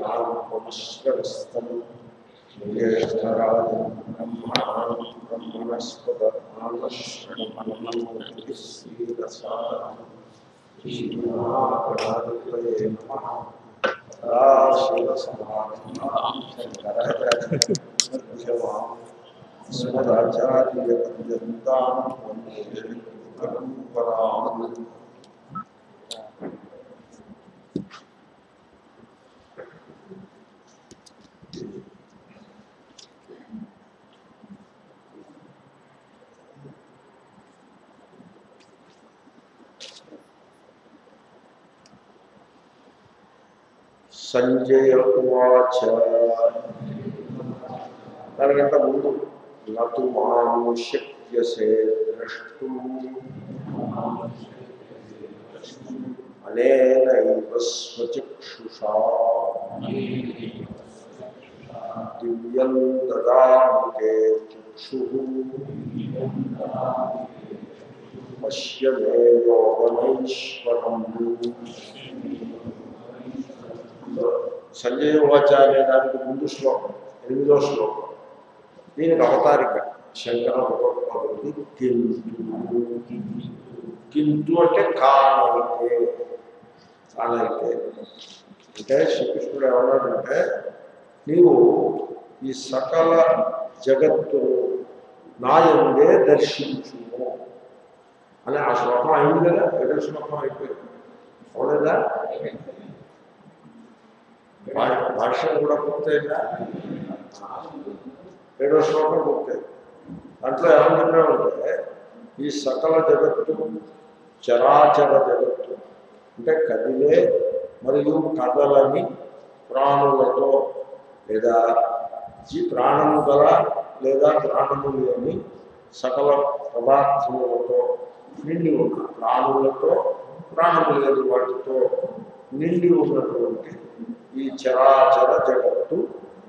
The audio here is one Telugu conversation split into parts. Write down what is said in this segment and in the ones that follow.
ఉపనిశ్రవస్తం జ్యేష్ఠరాజం బ్రహ్మణాం బ్రహ్మణస్పద మానశ్రణమనమోదీరసారం శ్రీమహాగణాధిపతయే నమః సదాశివసమారంభాం శంకరాచార్యమధ్యమాం స్మదాచార్యపర్యంతాం వందే పరంపరాం సంజయ ఉవాచ దానికంటే ముందు నతు మాము శక్యసే ద్రష్టు అనేనైవ స్వచక్షుషా దివ్యం దదామితే చక్షు పశ్య మే యోగమైశ్వరం సంజయ వాచ అనే దానికి ముందు శ్లోకం ఎనిమిదో శ్లోకం దీనికి అవతారిక శంకర భగవద్గీత కింటు కింటు అంటే కానైతే కానైతే అంటే శ్రీకృష్ణుడు ఏమన్నాడంటే నీవు ఈ సకల జగత్తును నాయందే దర్శించుము అని ఆ శ్లోకం అయింది కదా ఏడో శ్లోకం అయిపోయింది అవునదా భా- భాష్యం కూడా పూర్తయిందా ఏడో శ్లోకం పూర్తయింది దాంట్లో ఏమన్నాడంటే ఈ సకల జగత్తు చరాచర జగత్తు అంటే కదిలే మరియు కదలని ప్రాణులతో లేదా జీ ప్రాణము గల లేదా ప్రాణము లేని సకల పదార్థములతో నిండి ఉన్న ప్రాణులతో ప్రాణము లేని వాటితో నిండి ఉన్నటువంటి ఈ చరాచర జగత్తు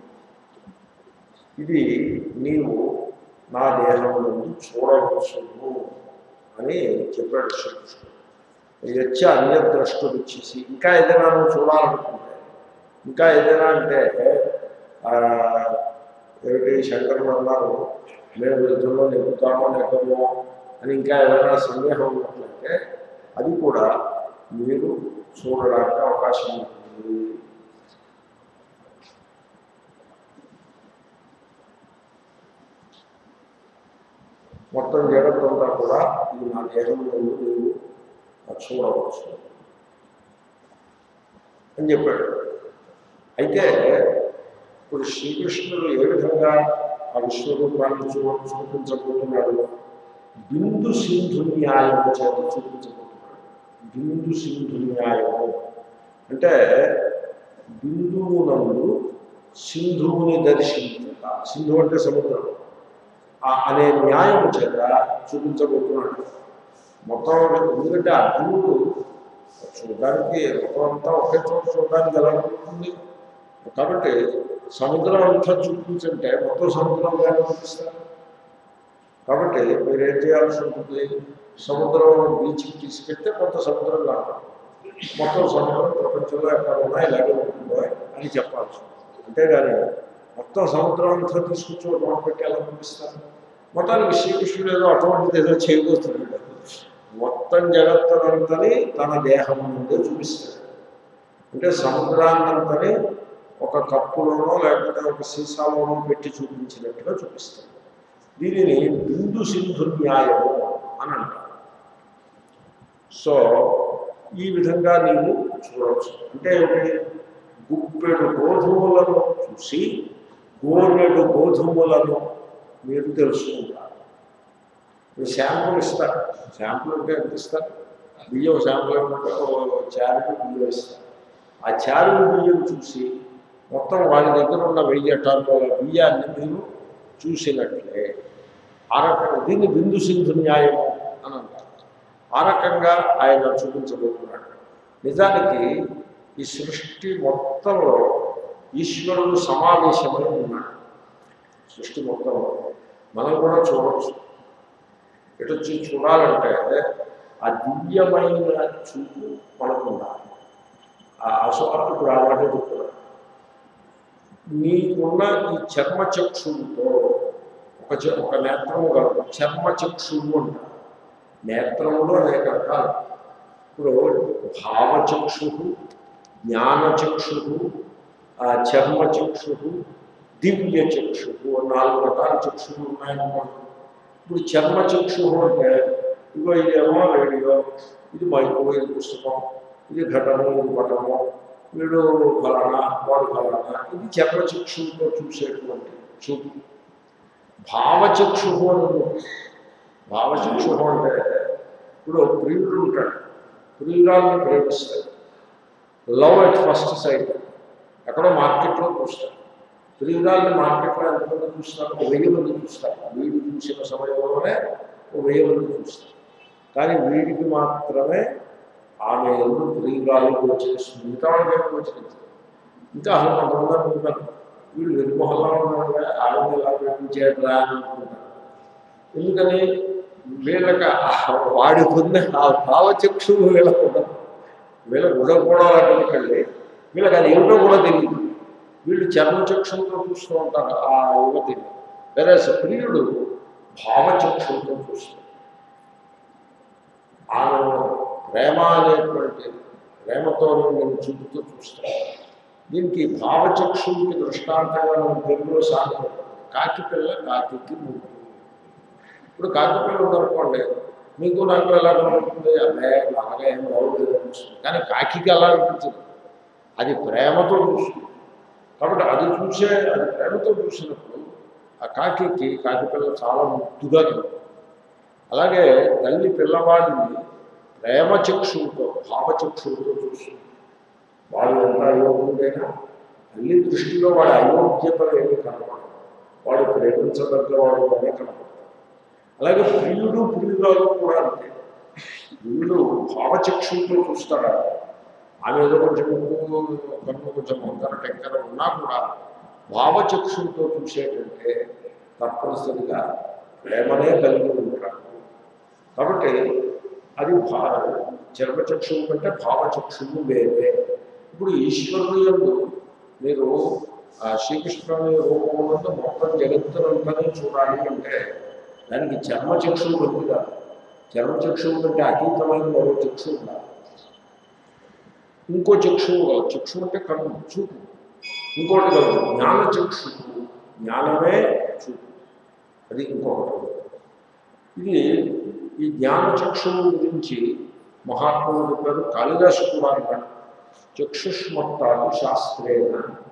ఇది నీవు నా దేహం నుండి చూడవచ్చును అని చెప్పాడు శ్రీకృష్ణుడు వచ్చి అన్యద్రష్టుడు ఇచ్చేసి ఇంకా ఏదైనా నువ్వు చూడాలనుకుంటే ఇంకా ఏదైనా అంటే ఆ, ఏమిటి శంకరుడు అన్నారు మేము యుద్ధంలో నెగ్గుతామో నెగ్గమో అని ఇంకా ఏదైనా సందేహం ఉన్నట్లయితే అది కూడా మీరు చూడడానికి అవకాశం ఉంటుంది మొత్తం జగత్తంతా కూడా ఈ నా దేహంలో నీవు చూడవచ్చు అని చెప్పాడు అయితే ఇప్పుడు శ్రీకృష్ణుడు ఏ విధంగా ఆ విశ్వరూపాన్ని చూ చూపించబోతున్నాడు బిందు సింధు న్యాయము చేత చూపించబోతున్నాడు బిందు సింధు న్యాయము అంటే బిందువునందు సింధువుని దర్శించుట సింధు అంటే సముద్రం ఆ- అనే న్యాయము చేత చూపించబోతున్నాడు మొత్తం ఎందుకంటే అర్జునుడు చూడడానికి మొత్తం అంతా ఒకే చోట చూడడానికి ఎలా ఉంటుంది కాబట్టి సముద్రం అంతా చూపించంటే మొత్తం సముద్రం ఎలా చూపిస్తారు కాబట్టి మీరు ఏం చేయాల్సి ఉంటుంది సముద్రం బీచ్కి తీసుకెళ్తే కొంత సముద్రం కావాలి మొత్తం సముద్రం ప్రపంచంలో ఎక్కడ ఉన్నా ఇలాగే ఉంటుందో అని చెప్పాల్సి ఉంటుంది అంతేగాని మొత్తం సముద్రం అంతా తీసుకొచ్చి ఒక రోడ్డు పెట్టి ఎలా పంపిస్తారు మొత్తానికి శ్రీకృష్ణుడు ఏదో అటువంటిది ఏదో చేయబోతున్నాడు మొత్తం జగత్తునంతని తన దేహం నుండే చూపిస్తాడు అంటే సముద్రాన్నంతని ఒక కప్పులోనో లేకపోతే ఒక సీసాలోనో పెట్టి చూపించినట్టుగా చూపిస్తాడు దీనిని బిందు సింధు న్యాయము అని అంటారు సో ఈ విధంగా నీవు చూడవచ్చు అంటే ఏమిటి గుప్పెడు గోధుమలను చూసి గోరెడు గోధుమలను మీరు తెలుసుకుంటారు మీరు శాంపుల్ ఇస్తారు శాంపుల్ అంటే ఎంత ఇస్తారు బియ్యం శాంపుల్ ఏమంటే చారుకి బియ్యం ఇస్తారు ఆ చారుని బియ్యం చూసి మొత్తం వాడి దగ్గర ఉన్న వెయ్యి టన్నుల బియ్యాన్ని మీరు చూసినట్లే ఆ రకంగా దీన్ని బిందు సింధు న్యాయము అని అంటారు ఆ రకంగా ఆయన చూపించబోతున్నాడు నిజానికి ఈ సృష్టి మొత్తంలో ఈశ్వరుడు సమావేశమై ఉన్నాడు సృష్టి మొత్తంలో మనం కూడా చూడవచ్చు ఎటు వచ్చి చూడాలంటే ఆ దివ్యమైన చూపు మనకు ఉండాలి ఆ అసలు ఇప్పుడు ఆ మాట చెప్తున్నాడు నీకున్న ఈ చర్మ చక్షువుతో ఒక చ- ఒక నేత్రము కలదు చర్మ చక్షువు అంటారు నేత్రములు అనేక రకాలు ఇప్పుడు భావచక్షు జ్ఞానచక్షు చర్మ చక్షు దివ్య చక్షు నాలుగు రకాల చక్షులు ఉన్నాయన్నమాట ఇప్పుడు చర్మ చక్షు అంటే ఇగో ఇదేమో రేడియో ఇది మైకు ఇది పుస్తకం ఇది ఘటము ఇది పటము వీడు ఫలానా వాడు ఫలానా ఇది చర్మ చక్షుతో చూసేటువంటి చూపు భావచక్షు అని ఉంది. భావచక్షు అంటే ఇప్పుడు ప్రియుడు ఉంటాడు ప్రియురాల్ని ప్రేమిస్తాడు లవ్ ఎట్ ఫస్ట్ సైట్ ఎక్కడో మార్కెట్లో చూస్తాడు ప్రియురాల్ని మార్కెట్లో ఎంతమంది చూస్తారు ఒక వెయ్యి మంది చూస్తారు వీడు చూసిన సమయంలోనే ఒక వెయ్యి మంది చూస్తారు కానీ వీడికి మాత్రమే ఆమె ఎవరు ప్రియురాలు గోచరిస్తుంది మిగతా వాళ్ళకి గోచరించదు ఇంకా అసలు కొంతమంది అనుకుంటారు వీడు వెనుమొహల్లా ఉన్నాడు ఆడని ఎలా ప్రేమించాడురా అని అనుకుంటారు ఎందుకని వీళ్ళకి ఆ వాడి పొందిన ఆ భావచక్షు వీళ్ళకు ఉండదు వీళ్ళకి ఉండకపోవడం అక్కడికి వీళ్ళకి అది ఏమిటో కూడా తెలియదు వీళ్ళు చర్మచక్షులతో చూస్తూ ఉంటారు ఆ యువతిని వేరే ప్రియుడు భావచక్షులతో చూస్తాడు ఆమెను ప్రేమ అనేటువంటి ప్రేమతో నేను చూపుతూ చూస్తాను దీనికి భావచక్షువుకి దృష్టాంతంగా మనం తెలుగులో సాగుతాం కాకి పిల్ల కాకి ముగ్గు ఇప్పుడు కాకి పిల్ల ఉందనుకోండి మీకు నాకు ఎలా కనబడుతుంది అదే బాగా ఏం బాగుండేది అనిపిస్తుంది కానీ కాకికి అలా అనిపించదు అది ప్రేమతో చూస్తుంది కాబట్టి అది చూసే అది ప్రేమతో చూసినప్పుడు ఆ కాకికి కాకి పిల్ల చాలా ముద్దుగా కనబడుతుంది అలాగే తల్లి పిల్లవాడిని ప్రేమ చక్షువుతో భావచక్షువుతో చూస్తుంది వాడు ఎంత అయోగ్యుడైనా తల్లి దృష్టిలో వాడి అయోగ్యతలు ఏమీ కనపడదు వాడు ప్రేమించదగ్గ వాడు అనే కనపడతాడు అలాగే ప్రియుడు ప్రియురాలు కూడా అంతే ప్రియుడు భావచక్షువుతో చూస్తాడు ఆమె ఏదో కొంచెం ముక్కు, కన్ను కొంచెం వంకర టెంకర ఉన్నా కూడా భావచక్షువుతో చూసేటంటే తప్పనిసరిగా ప్రేమనే కలిగి ఉంటాడు కాబట్టి అది భా చర్మచక్షువు కంటే భావచక్షువు వేరే ఇప్పుడు ఈశ్వరుడు యందు మీరు ఆ శ్రీకృష్ణుని రూపంలో మొత్తం జగత్తునంతనే చూడాలి అంటే దానికి చర్మచక్షువు ఉంది కాదు చర్మచక్షువు కంటే అతీతమైన మరో చక్షువు ఉండాలి ఇంకో చక్షువు కాదు చక్షువు అంటే కన్ను చూపు ఇంకోటి కాదు జ్ఞాన చక్షువు జ్ఞానమే చూపు అది ఇంకొకటి ఇది ఈ జ్ఞాన చక్షువు గురించి మహాత్ములు చెప్పారు కాళిదాసు కూడా అంటాడు చక్షుష్మత్తాలు శాస్త్రేణ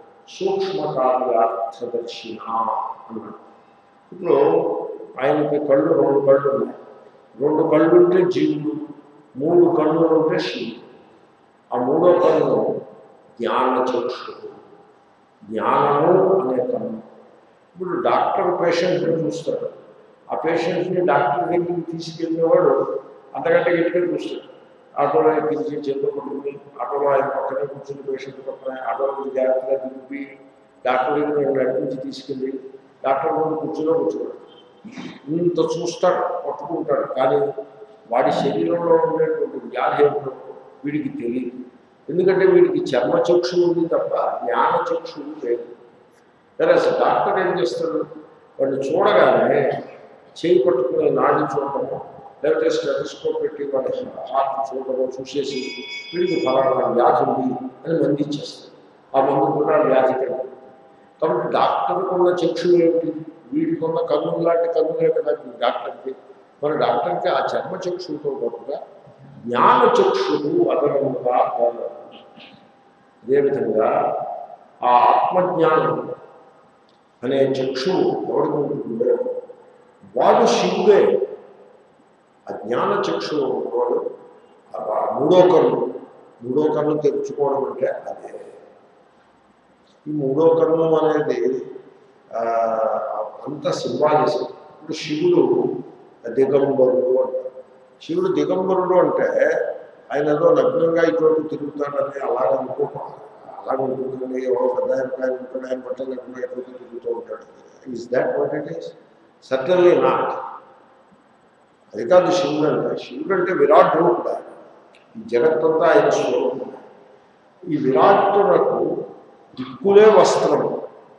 సూక్ష్మకార్యార్థదర్శిన అన్నాడు ఇప్పుడు ఆయనకి కళ్ళు రెండు కళ్ళు ఉన్నాయి రెండు కళ్ళు ఉంటే జీవుడు మూడు కళ్ళు ఉంటే శివుడు ఆ మూడో కన్ను జ్ఞాన చక్షుడు జ్ఞానము అనే కన్ను ఇప్పుడు డాక్టర్ పేషెంట్ని చూస్తాడు ఆ పేషెంట్ని డాక్టర్ దగ్గరికి తీసుకెళ్ళినవాడు అంతకంటే గట్టిగా చూస్తాడు ఆటోలో ఎక్కించి చేతులు పట్టుకుని ఆటోలో ఆయన పక్కనే కూర్చుని పేషెంట్ పక్కన ఆటోలో జాగ్రత్తగా దింపి డాక్టర్ దగ్గర నడిపించి తీసుకెళ్ళి డాక్టర్ ముందు కూర్చులో కూర్చున్నాడు ఇంత చూస్తాడు పట్టుకుంటాడు కానీ వాడి శరీరంలో ఉండేటువంటి వ్యాధి ఏమిటో వీడికి తెలియదు ఎందుకంటే వీడికి చర్మచక్షు ఉంది తప్ప జ్ఞానచక్షు లేదు సరే అసలు డాక్టర్ ఏం చేస్తాడు వాడిని చూడగానే చేయి పట్టుకుని నాడి చూడటము లేకపోతే స్టెటస్కోప్ పెట్టి వాడి హార్ట్ చూడటము చూసేసి వీడికి ఫలానా వ్యాధి ఉంది అని మంది ఇచ్చేస్తాడు ఆ మందు కూడా వ్యాధి కలిగి కాబట్టి డాక్టర్కి ఉన్న చక్షు ఏమిటి వీడికి ఉన్న కన్ను లాంటి కన్నులే కదా ఈ డాక్టర్కి మరి డాక్టర్కి ఆ చర్మ చక్షుతో పాటుగా జ్ఞాన చక్షువు అదనంగా కలదు. అదేవిధంగా ఆ ఆత్మజ్ఞానం అనే చక్షువు ఎవడికి ఉంటుందో వాడు శివుడే ఆ జ్ఞాన చక్షువు ఉన్నవాడు ఆ మూడో కన్ను మూడో కన్ను తెరుచుకోవడం అంటే అదే ఈ మూడో కన్ను అనేది ఆ, అంత సింబాలిజం ఇప్పుడు శివుడు దిగంబరుడు అంటారు శివుడు దిగంబరుడు అంటే ఆయన ఏదో నగ్నంగా ఇటువంటి తిరుగుతాడని అలాగ అనుకోకూడదు అలాగ ఉంటుందని ఎవరో పెద్ద ఆయన ఆయన ఉంటాడు ఆయన బట్టలు లేకుండా ఎటువంటి తిరుగుతూ ఉంటాడు is that what it is certainly not అది కాదు శివుడు అంటే శివుడు అంటే విరాట్ రూపుడు ఆయన ఈ జగత్తంతా ఆయన స్వరూపం ఈ విరాట్టునకు దిక్కులే వస్త్రము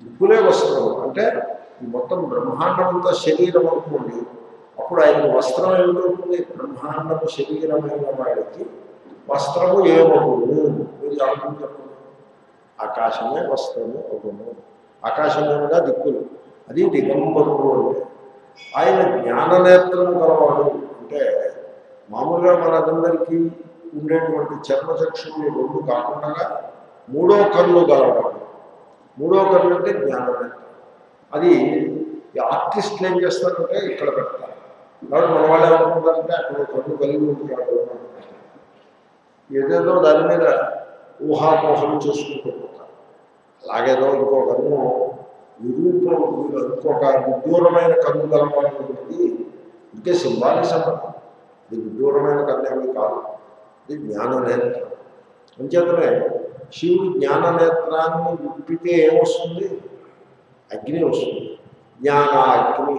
దిక్కులే వస్త్రము అంటే ఈ మొత్తం బ్రహ్మాండం అంతా శరీరం అనుకోండి అప్పుడు ఆయనకు వస్త్రం ఏమిటవుతుంది బ్రహ్మాండము శరీరమైన వాడికి వస్త్రము ఏమవును మీరు ఆలోచన చెప్పండి ఆకాశమే వస్త్రము అవును ఆకాశమేగా దిక్కులు అది దిగంబరుడు అంటే ఆయన జ్ఞాననేత్రము గలవాడు అంటే మామూలుగా మనందరికీ ఉండేటువంటి చర్మచక్షులు రెండు కాకుండా మూడో కన్ను గలవాడు మూడో కన్ను అంటే జ్ఞాననేత్రం అది ఈ ఆర్టిస్టులు ఏం చేస్తారంటే ఇక్కడ పెడతారు కాబట్టి మన వాళ్ళు ఏమనుకుంటారంటే అక్కడ ఒక కన్ను కలిగి ఉంటాడు అనుకుంటారు. ఏదేదో దాని మీద ఊహాపోహలు చేసుకుంటూ పోతారు అలాగేదో ఇంకో కన్ను నిరూపం ఇంకొక విదూరమైన కన్ను గలవాడు ఉంటుంది ఇంకే సింబాలిజం ఇది విదూరమైన కన్నేమీ కాదు ఇది జ్ఞాననేత్రం అంచేతనే శివుడు జ్ఞాననేత్రాన్ని విప్పితే ఏమొస్తుంది అగ్ని వస్తుంది జ్ఞానాగ్ని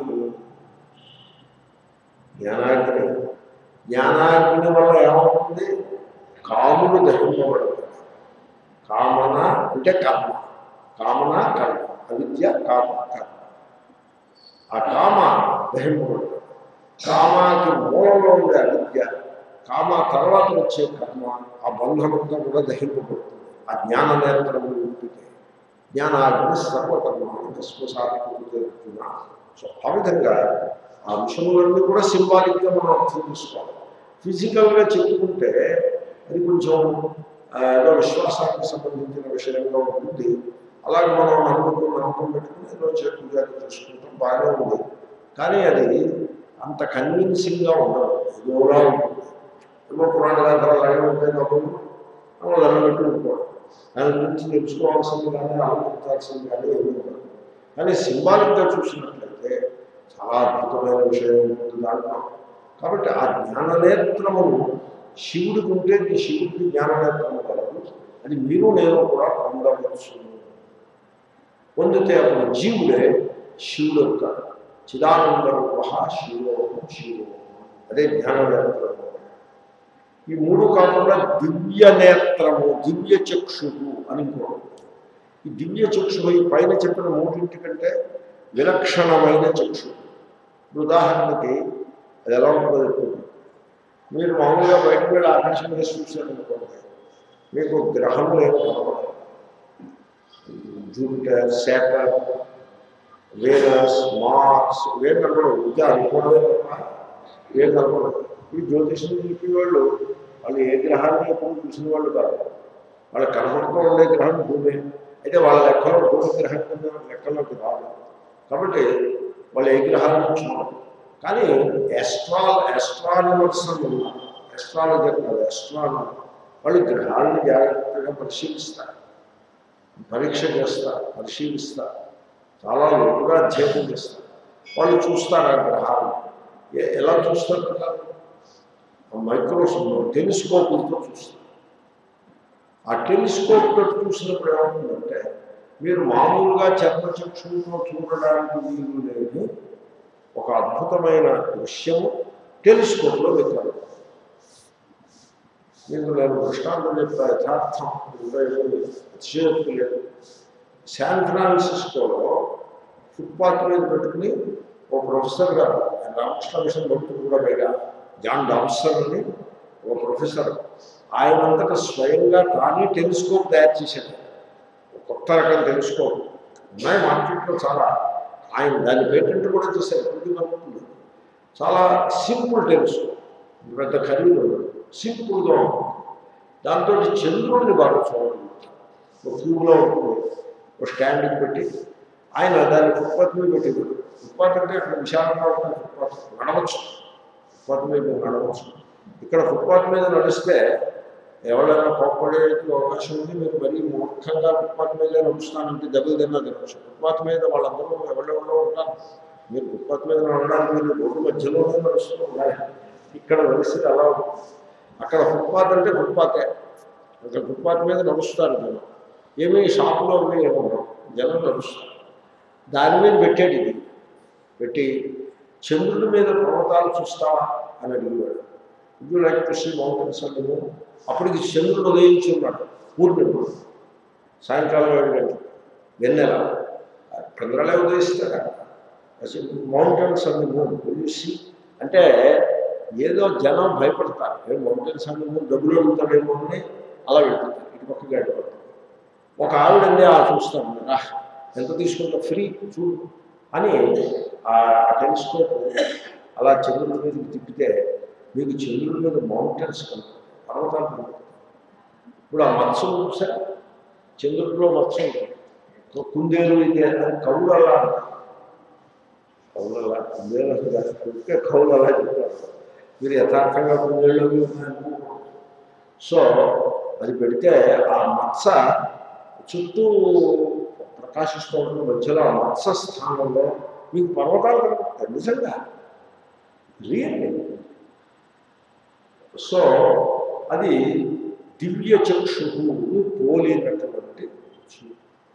జ్ఞానాగ్ని జ్ఞానాగ్ని వల్ల ఏమవుతుంది కాముడు దహింపబడుతుంది కామన అంటే కర్మ కామన కర్మ అవిద్య కామ కర్మ ఆ కామ దహింపబడుతుంది కామాకి మూలంలో ఉండే అవిద్య కామ తర్వాత వచ్చే కర్మ ఆ బంధమంతా కూడా దహింపబడుతుంది ఆ జ్ఞాన నేత్రము విప్పితే జ్ఞానాగ్ని సర్వకర్మాన్ని భస్మసాత్మకుతున్న సో ఆ విధంగా ఆ విషయములన్నీ కూడా సింబాలిక్గా మనం అర్థం చేసుకోవాలి ఫిజికల్గా చెప్పుకుంటే అది కొంచెం ఆ, ఏదో విశ్వాసానికి సంబంధించిన విషయంగా ఉంటుంది అలాగే మనం నమ్మకం నమ్మకం పెట్టుకుని ఏదో చేతులు పూజారి చేసుకుంటాం బాగానే ఉంది కానీ అది అంత కన్విన్సింగ్గా ఉండదు ఏదోలా ఉంటుంది ఏమో పురాణ గ్రంథాలు అలాగే ఉంటాయి నమ్మకం మనం దండం పెట్టుకోవడం దాని గురించి తెలుసుకోవాల్సింది కానీ ఆలోచించాల్సింది కానీ ఏమీ ఉండదు కానీ సింబాలిక్గా చూసినట్లయితే చాలా అద్భుతమైన విషయం ఉంటుంది దాంట్లో కాబట్టి ఆ జ్ఞాననేత్రమును శివుడికి ఉంటే ఈ శివుడికి జ్ఞాననేత్రము కలదు అది మీరు నేను కూడా పొందవచ్చు పొందితే అప్పుడు జీవుడే శివుడు అవుతాడు చిదానంద రూప శివోహం శివోహం అదే జ్ఞాననేత్రము ఈ మూడు కాకుండా దివ్య నేత్రము దివ్య చక్షువు అని ఇంకోటి ఈ దివ్య చక్షువు ఈ పైన చెప్పిన మూడింటికంటే విలక్షణమైన చక్షు ఇప్పుడు ఉదాహరణకి అది ఎలా ఉంటుందో చెప్తుంది మీరు మామూలుగా బయటకు వెళ్ళి ఆకాశం మీద చూశారనుకోండి మీకు గ్రహములు ఏమి కనపడవు జూపిటర్ శాటర్ వేనస్ మార్క్స్ ఇవే కనపడవు ఇంకా అనుకోవడమే తప్ప ఇవే కనపడవు ఈ జ్యోతిషం చెప్పే వాళ్ళు వాళ్ళు ఏ గ్రహాన్ని ఎప్పుడు చూసిన వాళ్ళు కాదు వాళ్ళకి కనపడుతూ ఉండే గ్రహం భూమి అయితే వాళ్ళ లెక్కలో భూమి గ్రహం కింద లెక్కలోకి రాదు కాబట్టి వాళ్ళు ఏ గ్రహాలను చూడరు కానీ ఎస్ట్రాల్ ఎస్ట్రానమర్స్ అని ఉన్నారు ఎస్ట్రాలజర్ కాదు ఎస్ట్రానమర్ వాళ్ళు గ్రహాలను జాగ్రత్తగా పరిశీలిస్తారు పరీక్ష చేస్తారు పరిశీలిస్తారు చాలా లోతుగా అధ్యయనం చేస్తారు వాళ్ళు చూస్తారు ఆ గ్రహాలను ఏ- ఎలా చూస్తారు అంటారు మైక్రోస్కోప్ టెలిస్కోపులతో చూస్తారు ఆ టెలిస్కోప్ తోటి చూసినప్పుడు ఏమవుతుందంటే మీరు మామూలుగా చర్మచక్షులతో చూడడానికి వీలు లేని ఒక అద్భుతమైన దృశ్యము టెలిస్కోప్లో వెతకాలి మీకు నేను దృష్టాంతం చెప్పిన యథార్థం ఉండేది అతిశయోక్తి లేదు శాన్ ఫ్రాన్సిస్కోలో ఫుట్పాత్ మీద పెట్టుకుని ఓ ప్రొఫెసర్ గారు ఆయన రామకృష్ణ మిషన్ భక్తుడు కూడా బయట జాన్ డాబ్సన్ అని ఓ ప్రొఫెసర్ ఆయనంతటా స్వయంగా తానే టెలిస్కోప్ తయారు చేశాడు ఒక కొత్త రకం టెలిస్కోప్ ఉన్నాయి మార్కెట్లో చాలా ఆయన దాని పేటెంట్ కూడా చేశారు ఇప్పటికీ నమ్ముతుంది చాలా సింపుల్ టెలిస్కోప్ పెద్ద ఖరీదు ఉండదు సింపుల్గా ఉంటుంది దాంతో చంద్రుడిని బాగా చూడగలుగుతాం ఒక క్యూబ్లో ఉంటుంది ఒక స్టాండింగ్ పెట్టి ఆయన దాన్ని ఫుట్పాత్ మీద పెట్టి ఫుట్పాత్ అంటే అక్కడ విశాలంగా ఉంటుంది ఫుట్పాత్ నడవచ్చు ఫుట్పాత్ మీద మీరు నడవచ్చు ఇక్కడ ఫుట్పాత్ మీద నడిస్తే ఎవరైనా కోప్పడే అవకాశం ఉంది మీరు మరీ మూర్ఖంగా ఫుట్పాత్ మీద నడుస్తానంటే దెబ్బలు తిన్నా తినవచ్చు ఫుట్పాత్ మీద వాళ్ళందరూ ఎవరెవరో ఉంటారు మీరు ఫుట్పాత్ మీద నడవడానికి మీరు రోడ్డు మధ్యలోనే నడుస్తూ ఉండాలి ఇక్కడ పరిస్థితి అలా ఉంటుంది అక్కడ ఫుట్పాత్ అంటే ఫుట్పాతే అక్కడ ఫుట్పాత్ మీద నడుస్తారు జనం ఏమీ షాపులో అవి ఏమన్నా జనం నడుస్తారు దాని మీద పెట్టాడు ఇది పెట్టి చంద్రుడి మీద పర్వతాలు చూస్తావా అని అడిగాడు you like to see mountains అని అప్పటికి చంద్రుడు ఉదయించి ఉన్నాడు పూర్ణిమ సాయంకాలం ఏడు గంటలు వెన్నెల చంద్రాలే ఉదయిస్తాడా మౌంటైన్స్ అండ్ మూన్ పొల్యూసి అంటే ఏదో జనం భయపడతారు ఏ మౌంటైన్స్ అండ్ మూన్ డబ్బులు అడుగుతాడేమో అని అలా వెళ్తుంటారు ఇటు పక్కకి వెళ్ళిపోతారు ఒక ఆవిడండి ఆ చూస్తాను రా ఎంత తీసుకుంటా ఫ్రీ చూడు అని ఆ టెలిస్కోప్ అలా చంద్రుడి మీదకి తిప్పితే మీకు చంద్రుడి మీద మౌంటైన్స్ కలుగుతాయి పర్వతాలు కలుగుతాయి ఇప్పుడు ఆ మత్స్యం చూసారా చంద్రుడిలో మత్స్యం ఉంటుంది కుందేలు ఇది అని కవులు అలా అంటారు కవులు అలా కుందేలు అని కాదు, ఊరికే కవులు అలా చెప్తారు మీరు యథార్థంగా కుందేళ్ళు అవి ఉన్నాయనుకోకూడదు. సో అది పెడితే ఆ మత్స చుట్టూ ప్రకాశిస్తూ ఉంటుంది మధ్యలో ఆ మత్స స్థానంలో మీకు పర్వతాలు కనపడతాయి నిజంగా రియల్లీ సో అది దివ్య చక్షు పోలినటువంటి చూపు.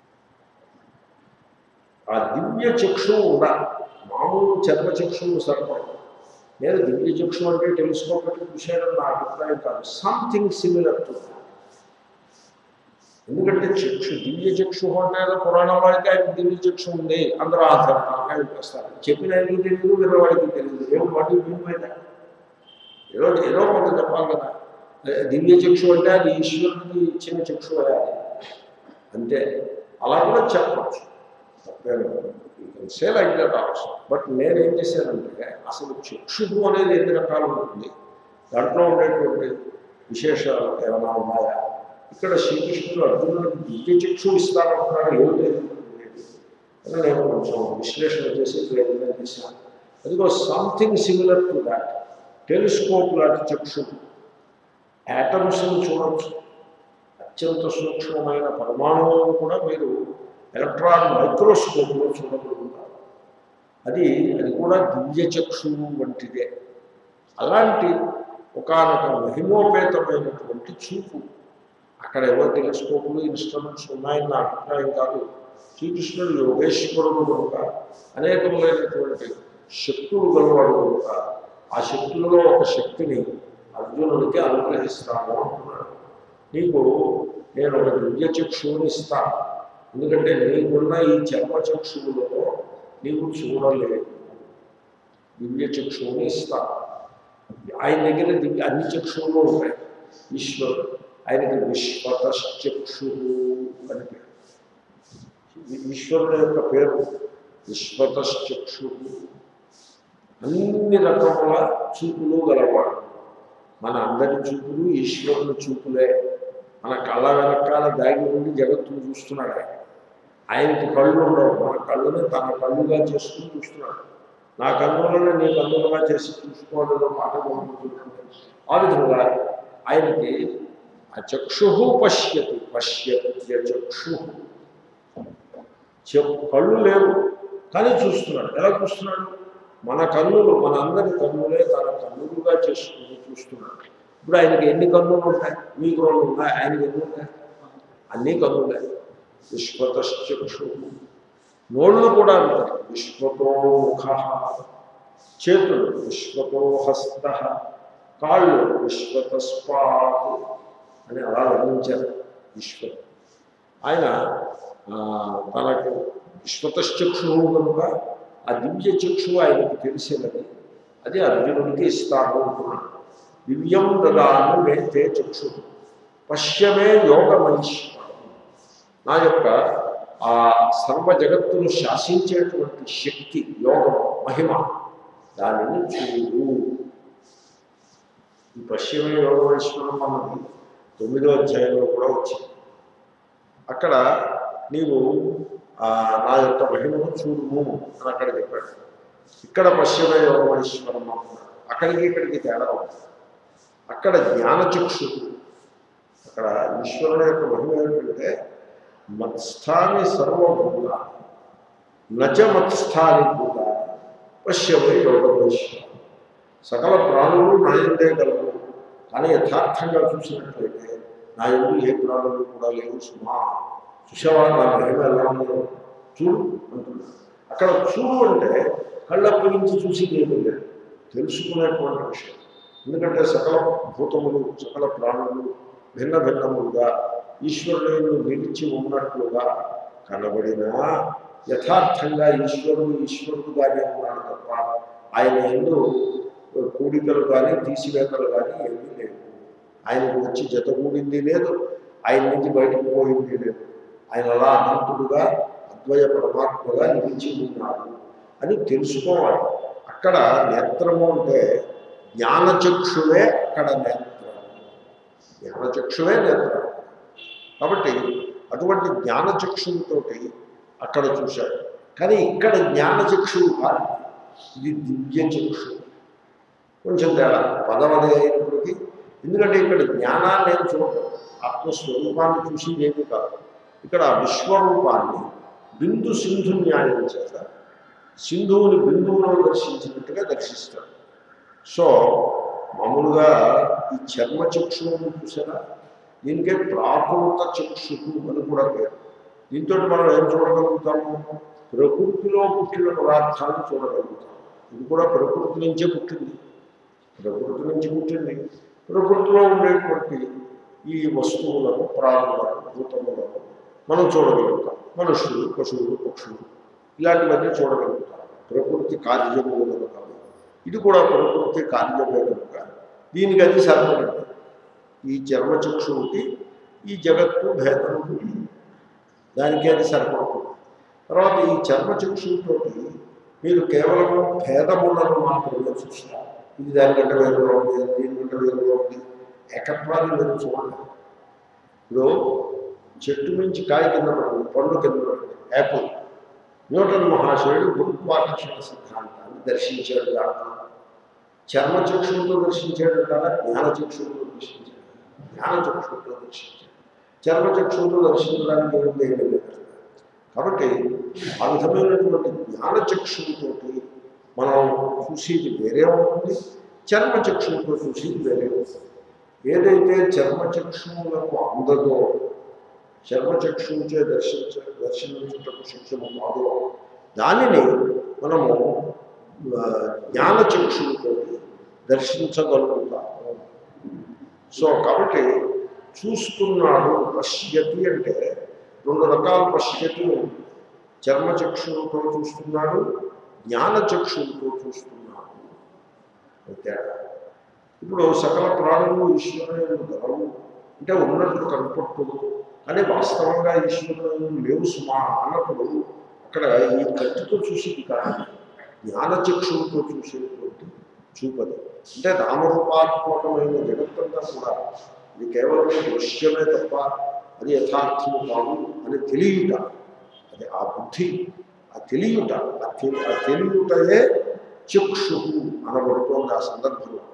ఆ దివ్య చక్షు ఉండాలి మామూలు చర్మ చక్షువు సరిపడదు నేను దివ్య చక్షు అంటే టెలిస్కోప్ అంటే చూసేయడం నా అభిప్రాయం కాదు సంథింగ్ సిమిలర్ టు ఎందుకంటే చక్షు దివ్య చక్షు అంటే ఏదో పురాణంలో అయితే ఆయన దివ్య చక్షు ఉంది అందరూ ఆధారం చేస్తారు చెప్పిన ఆయనకి తెలియదు వేరే వాడికి తెలియదు ఏం వాటి మీద ఏదో ఏదో కొంత చెప్పాలి కదా దివ్య చక్షు అంటే అది ఈశ్వరుడికి ఇచ్చిన చక్షు అయ్యాలి అంతే అలా కూడా చెప్పచ్చు say like that also but నేనేం చేశానంటే అసలు చక్షువు అనేది ఎన్ని రకాలు ఉంటుంది దాంట్లో ఉండేటువంటి విశేషాలు ఏమైనా ఉన్నాయా ఇక్కడ శ్రీకృష్ణుడు అర్జునుడికి దివ్య చక్షు ఇస్తానంటున్నాడు ఏం లేదు అని నేను కొంచెం విశ్లేషణ చేసి ప్రయత్నం చేశాను అదిగో something similar to that telescope లాంటి చక్షు యాటమ్స్ని చూడవచ్చు అత్యంత సూక్ష్మమైన పరమాణువులను కూడా మీరు ఎలక్ట్రాన్ మైక్రోస్కోప్లో చూడగలుగుతారు అది అది కూడా దివ్య చక్షువు వంటిదే అలాంటి ఒకనొక మహిమోపేతమైనటువంటి చూపు అక్కడ ఎవరు టెలిస్కోపులు ఇన్స్ట్రుమెంట్స్ ఉన్నాయని నా అభిప్రాయం కాదు శ్రీకృష్ణుడు యోగేశ్వరుడు కనుక అనేకమైనటువంటి శక్తులు గలవాడు కనుక ఆ శక్తులలో ఒక శక్తిని అర్జునుడికి అనుగ్రహిస్తాను అంటున్నాడు నీకు నేను ఒక దివ్య చక్షువుని ఇస్తాను ఎందుకంటే నీకున్న ఈ చర్మ చక్షువులలో నీకు చూడలేదు దివ్య చక్షువుని ఇస్తాను ఆయన దగ్గర దివ్య అన్ని చక్షువులు ఉంటాయి ఈశ్వరుడు ఆయనకి విశ్వతశ్చక్షు అని పేరు ఈశ్వరుడు యొక్క పేరు విశ్వతశ్చక్షు అన్ని రకముల చూపులు గలవాడు మన అందరి చూపులు ఈశ్వరుని చూపులే మన కళ్ళ వెనకాల దాగి ఉండి జగత్తును చూస్తున్నాడు ఆయన ఆయనకి కళ్ళు ఉండవు మన కళ్ళని తన కళ్ళుగా చేసుకుని చూస్తున్నాడు నా కన్నులను నీ కన్నులుగా చేసి చూసుకోవడంలో మాట బాగుంటుంది ఆ విధంగా ఆయనకి ఆ చక్షు పశ్యతి పశ్యతి చక్షు చెప్ కళ్ళు లేవు కానీ చూస్తున్నాడు ఎలా చూస్తున్నాడు మన కన్నులు మన అందరి కన్నులే తన కన్నులుగా చేసుకుని చూస్తున్నాడు ఇప్పుడు ఆయనకి ఎన్ని కన్నులు ఉంటాయి మీకు రెండు ఉన్నాయి ఆయనకి ఎన్ని ఉంటాయి అన్ని కన్నులే విశ్వతశ్చక్షు నోళ్ళు కూడా ఉంటాయి విశ్వతో ముఖ చేతులు విశ్వతో హస్త కాళ్ళు విశ్వతస్పాత్ అని అలా వర్ణించారు విశ్వం ఆయన ఆ, తనకు విశ్వతశ్చక్షువు కనుక ఆ దివ్య చక్షువు ఆయనకు తెలిసినది అది అర్జునుడికి ఇస్తాను అంటున్నాడు దివ్యం దదాను మే తే చక్షు పశ్యమే యోగమనీశ్వరం నా యొక్క ఆ సర్వ జగత్తును శాసించేటువంటి శక్తి యోగం మహిమ దానిని చూడు ఈ పశ్చిమే యోగమేశ్వరం అన్నది తొమ్మిదో అధ్యాయంలో కూడా వచ్చింది అక్కడ నీవు ఆ, నా యొక్క మహిమను చూడుము అని అక్కడ చెప్పాడు ఇక్కడ పశ్చిమ యోగమేశ్వరం అంటున్నాడు అక్కడికి ఇక్కడికి తేడా ఉంది అక్కడ జ్ఞానచక్షు అక్కడ ఈశ్వరుడు యొక్క మహిమ ఏమిటంటే మత్స్థాని సర్వభూత నచ మత్స్థాని భూత పశ్యమే యోగమేశ్వరం సకల ప్రాణులు నా ఎందే గలవు కానీ యథార్థంగా చూసినట్లయితే నా ఎందు ఏ ప్రాణులు కూడా లేవు సుమా చూసేవా నా మహిమ ఎలా ఉందో చూడు అంటున్నాడు అక్కడ చూడు అంటే కళ్ళప్పగించి చూసి ఏమీ లేదు తెలుసుకునేటువంటి విషయం ఎందుకంటే సకల భూతములు సకల ప్రాణులు భిన్న భిన్నములుగా ఈశ్వరుడు నిలిచి ఉన్నట్లుగా కనబడినా యథార్థంగా ఈశ్వరుడు ఈశ్వరుడుగానే ఉన్నాడు తప్ప ఆయన ఎందు కూడికలు కానీ తీసివేతలు కానీ ఏమీ లేవు ఆయనకు వచ్చి జతగూడింది లేదు ఆయన నుంచి బయటకు పోయింది లేదు ఆయన అలా అనంతుడుగా అద్వయ పరమాత్మగా నిలిచి ఉన్నాడు అని తెలుసుకోవాలి అక్కడ నేత్రము అంటే జ్ఞానచక్షువే అక్కడ నేత్రం జ్ఞానచక్షువే నేత్రం కాబట్టి అటువంటి జ్ఞానచక్షువుతోటి అక్కడ చూశాడు కానీ ఇక్కడ జ్ఞానచక్షువు కాదు ఇది దివ్య చక్షు కొంచెం తేడా పదవది అయినప్పటికీ ఎందుకంటే ఇక్కడ జ్ఞానాన్ని నేను చూడటం ఆత్మస్వరూపాన్ని చూసి ఏమీ కాదు ఇక్కడ విశ్వరూపాన్ని బిందు సింధు న్యాయం చేత సింధువుని బిందువులో దర్శించినట్టుగా దర్శిస్తాడు సో మామూలుగా ఈ చర్మ చక్షువును చూసారా దీనికే ప్రాకృత చక్షుకు అని కూడా పేరు దీంతో మనం ఏం చూడగలుగుతాము ప్రకృతిలో పుట్టిన పదార్థాలను చూడగలుగుతాం ఇది కూడా ప్రకృతి నుంచే పుట్టింది ప్రకృతి నుంచి పుట్టింది ప్రకృతిలో ఉండేటువంటి ఈ వస్తువులను ప్రాణులను భూతములను మనం చూడగలుగుతాం మనుషులు పశువులు పక్షులు ఇలాంటివన్నీ చూడగలుగుతాం ప్రకృతి కార్యము కనుక ఇది కూడా ప్రకృతి కార్యమే కనుక దీనికి అది సరిపడండి ఈ చర్మచక్షువుకి ఈ జగత్తు భేదం ఉంది దానికి అది సరిపడుతుంది తర్వాత ఈ చర్మచక్షువుతోటి మీరు కేవలం భేదములను మాత్రమే చూస్తారు ఇది దానికంటే వేరుగా ఉంది దీనికంటే వేరుగా ఉంది ఏకత్వాన్ని మీరు చూడలేదు ఇప్పుడు చెట్టు నుంచి కాయ కింద పడింది పండు కింద పడింది యాపిల్ న్యూటన్ మహాశయుడు గురుత్వాకర్షణ సిద్ధాంతాన్ని దర్శించాడు దాంట్లో చర్మచక్షువుతో దర్శించాడు కదా జ్ఞానచక్షువుతో దర్శించాడు జ్ఞానచక్షువుతో దర్శించాడు చర్మచక్షువుతో దర్శించడానికి ఏముంది ఏమీ లేదు కాబట్టి ఆ విధమైనటువంటి జ్ఞానచక్షువుతోటి మనం చూసేది వేరే ఉంటుంది చర్మచక్షువుతో చూసేది వేరే ఉంటుంది ఏదైతే చర్మచక్షువులకు అందదో చర్మచక్షువుచే దర్శించ దర్శించుటకు శిక్షణ కాదో దానిని మనము ఆ, జ్ఞానచక్షువుతో దర్శించగలుగుతాము సో కాబట్టి చూస్తున్నాడు పశ్యతి అంటే రెండు రకాల పశ్యతి ఉంది చర్మచక్షువుతో చూస్తున్నాడు జ్ఞానచక్షువుతో చూస్తున్నాడు అది తేడా ఇప్పుడు సకల ప్రాణులు ఈశ్వరుని గలవు అంటే ఉన్నట్లు కనపడుతుంది కానీ వాస్తవంగా ఈశ్వరుని లేవు సుమా అన్నప్పుడు అక్కడ ఈ కత్తితో చూసేది కాదు జ్ఞానచక్షువుతో చూసేటువంటి చూపది అంటే నామరూపాత్మకమైన జగత్తంతా కూడా ఇది కేవలం దృశ్యమే తప్ప అది యథార్థము కాదు అని తెలియట అది ఆ బుద్ధి ఆ తెలియట ఆ తెలి ఆ తెలియటయే చక్షు అనబడుతోంది ఆ సందర్భంలో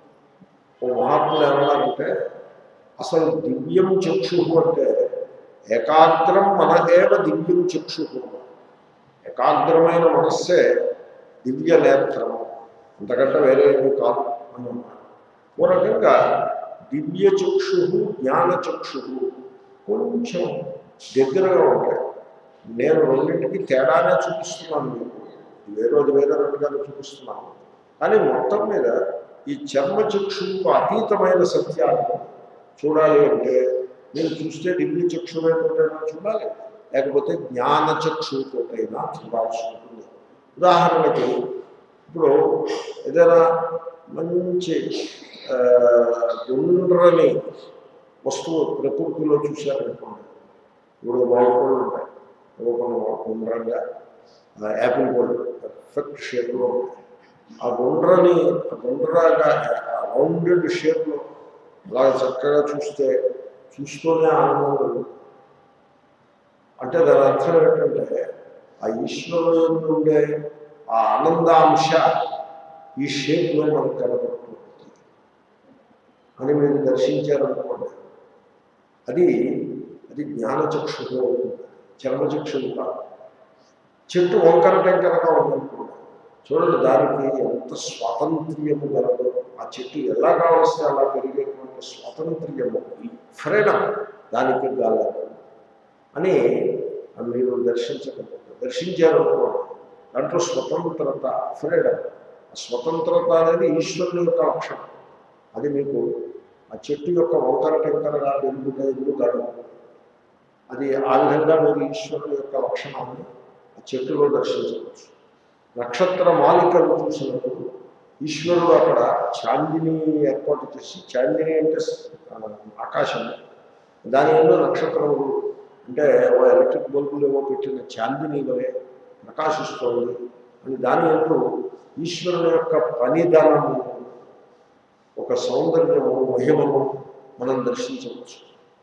ఓ మహాత్ముడు ఏమన్నారంటే అసలు దివ్యం చక్షు అంటే ఏకాగ్రం మన ఏవ దివ్యం చక్షు ఏకాగ్రమైన మనస్సే దివ్య నేత్రము అంతకంటే వేరే ఏమీ కాదు అని అన్నారు ఓ రకంగా దివ్య చక్షు జ్ఞాన చక్షు కొంచెం దగ్గరగా ఉంటాయి నేను రెండింటికి తేడానే చూపిస్తున్నాను మీకు వేరే రోజు వేరే రకంగా చూపిస్తున్నాను కానీ మొత్తం మీద ఈ చర్మచక్షువుకు అతీతమైన సత్యాన్ని చూడాలి అంటే నేను చూస్తే దివ్య చక్షువుతోటైనా చూడాలి లేకపోతే జ్ఞాన చక్షువుతోటైనా చూడాల్సి ఉంటుంది ఉదాహరణకి ఇప్పుడు ఏదైనా మంచి ఆ, గుండ్రని వస్తువు ప్రకృతిలో చూశారనుకోండి ఇప్పుడు బాగుపళ్ళు ఉంటాయి కొన్ని గుండ్రంగా ఆ, యాపిల్ పళ్ళు పర్ఫెక్ట్ షేప్లో ఉంటాయి ఆ గుండ్రని ఆ గుండ్రగా రౌండెడ్ షేప్లో అలా చక్కగా చూస్తే చూస్తూనే ఆనందం కలుగుతుంది అంటే దాని అర్థం ఏంటంటే ఆ ఈశ్వరుడు ఉండే ఆ ఆనందాంశ ఈ షేప్లో మనకు కనబడుతుంది అని మీరు దర్శించారనుకోండి అది అది జ్ఞానచక్షులో ఉంటుంది చర్మచక్షులు కాదు చెట్టు వంకర టెంకరగా ఉందనుకోండి చూడండి దానికి ఎంత స్వాతంత్ర్యము గలదో ఆ చెట్టు ఎలా కావలిస్తే అలా పెరిగేటువంటి స్వాతంత్ర్యము ఫ్రీడమ్ దానికి గలదు అని మీరు దర్శించకపోతే దర్శించారనుకోండి దాంట్లో స్వతంత్రత ఫ్రీడమ్ ఆ స్వతంత్రత అనేది ఈశ్వరుని యొక్క లక్షణం అది మీకు ఆ చెట్టు యొక్క వంకర టెంకరగా పెరుగుతాయి కాదు అది ఆ విధంగా మీరు ఈశ్వరుడు యొక్క లక్షణాన్ని ఆ చెట్టులో దర్శించవచ్చు నక్షత్ర మాలికలు చూసినప్పుడు ఈశ్వరుడు అక్కడ చాందిని ఏర్పాటు చేసి చాందిని అంటే ఆ, ఆకాశం దాని ఏదో నక్షత్రములు అంటే ఓ ఎలక్ట్రిక్ బల్బులు ఏవో పెట్టిన చాందిని వలె ప్రకాశిస్తోంది అని దాని ఎందు ఈశ్వరుని యొక్క పనిదనము ఒక సౌందర్యము మహిమను మనం దర్శించవచ్చు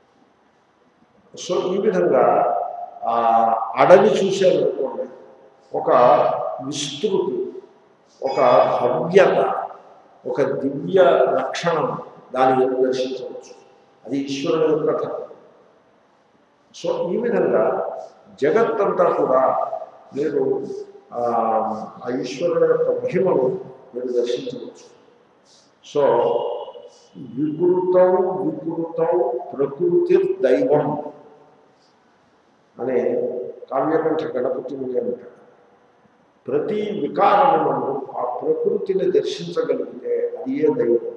సో ఈ విధంగా ఆ అడవి చూశారనుకోండి ఒక విస్తృతి ఒక భవ్యత ఒక దివ్య లక్షణం దాని ఎందు దర్శించవచ్చు అది ఈశ్వరుని యొక్క ధర్మం సో ఈ విధంగా జగత్తంతా కూడా మీరు ఆ ఆ ఈశ్వరుని యొక్క మహిమను మీరు దర్శించవచ్చు సో వికృతం వికృతం ప్రకృతి దైవం అనే కావ్యకంఠ గణపతి ముని అంటాడు ప్రతి వికారములను ఆ ప్రకృతిని దర్శించగలిగితే అది ఏ దైవం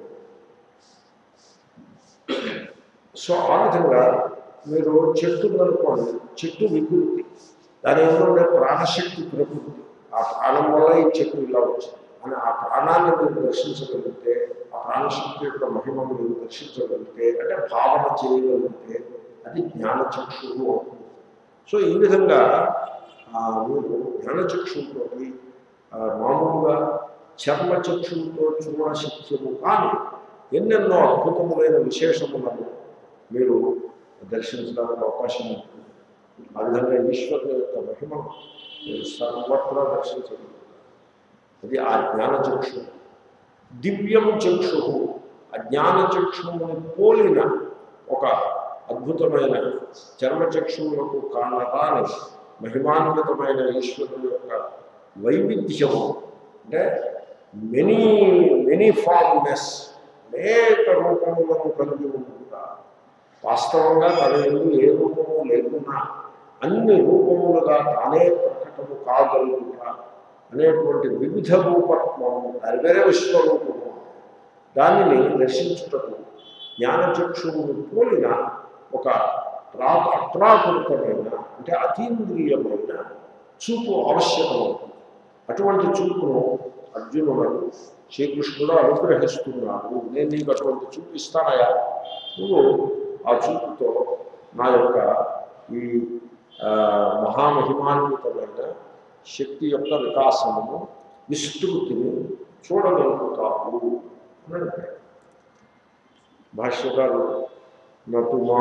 సో ఆ విధంగా మీరు చెట్టు ఉందనుకోండి చెట్టు వికృతి దాని ఏదో ఉండే ప్రాణశక్తి ప్రకృతి ఆ ప్రాణం వల్ల ఈ చెట్టు ఇలా వచ్చింది అని ఆ ప్రాణాన్ని మీరు దర్శించగలిగితే ఆ ప్రాణశక్తి యొక్క మహిమను మీరు దర్శించగలిగితే అంటే భావన చేయగలిగితే అది జ్ఞానచక్షువు అవుతుంది సో ఈ విధంగా ఆ, మీరు జ్ఞానచక్షువుతో మామూలుగా చర్మచక్షువుతో చూడశక్యము కానీ ఎన్నెన్నో అద్భుతములైన విశేషములను మీరు దర్శించడానికి అవకాశం ఉంటుంది ఆ విధంగా ఈశ్వరుని యొక్క మహిమను మీరు సర్వత్రా దర్శించగలుగుతారు అది ఆ జ్ఞానచక్షు దివ్యం చక్షు ఆ జ్ఞానచక్షువుని పోలిన ఒక అద్భుతమైన చర్మచక్షువులకు కారణరాని మహిమాన్వితమైన ఈశ్వరుని యొక్క వైవిధ్యము అంటే మెనీ మెనీ ఫార్మ్నెస్ అనేక రూపములను కలిగి ఉంటుందా వాస్తవంగా తన ఎందు ఏ రూపము లేకున్నా అన్ని రూపములుగా తానే ప్రకటము కాగలుగుతా అనేటువంటి వివిధ రూపత్వము దాని వేరే విశ్వరూపము దానిని దర్శించుటకు జ్ఞానచక్షువును పోలిన ఒక ప్రా అప్రాకృతమైన అంటే అతీంద్రియమైన చూపు అవశ్యకమవుతుంది అటువంటి చూపును అర్జునుడు శ్రీకృష్ణుడు అనుగ్రహిస్తున్నాడు నేను నీకు అటువంటి చూపు ఇస్తానయా నువ్వు ఆ చూపుతో నా యొక్క ఈ ఆ, మహామహిమాన్వితమైన శక్తి యొక్క వికాసమును విస్తృతిని చూడగలుగుతావు అని అంటాడు. భాష్యకారు నటుమా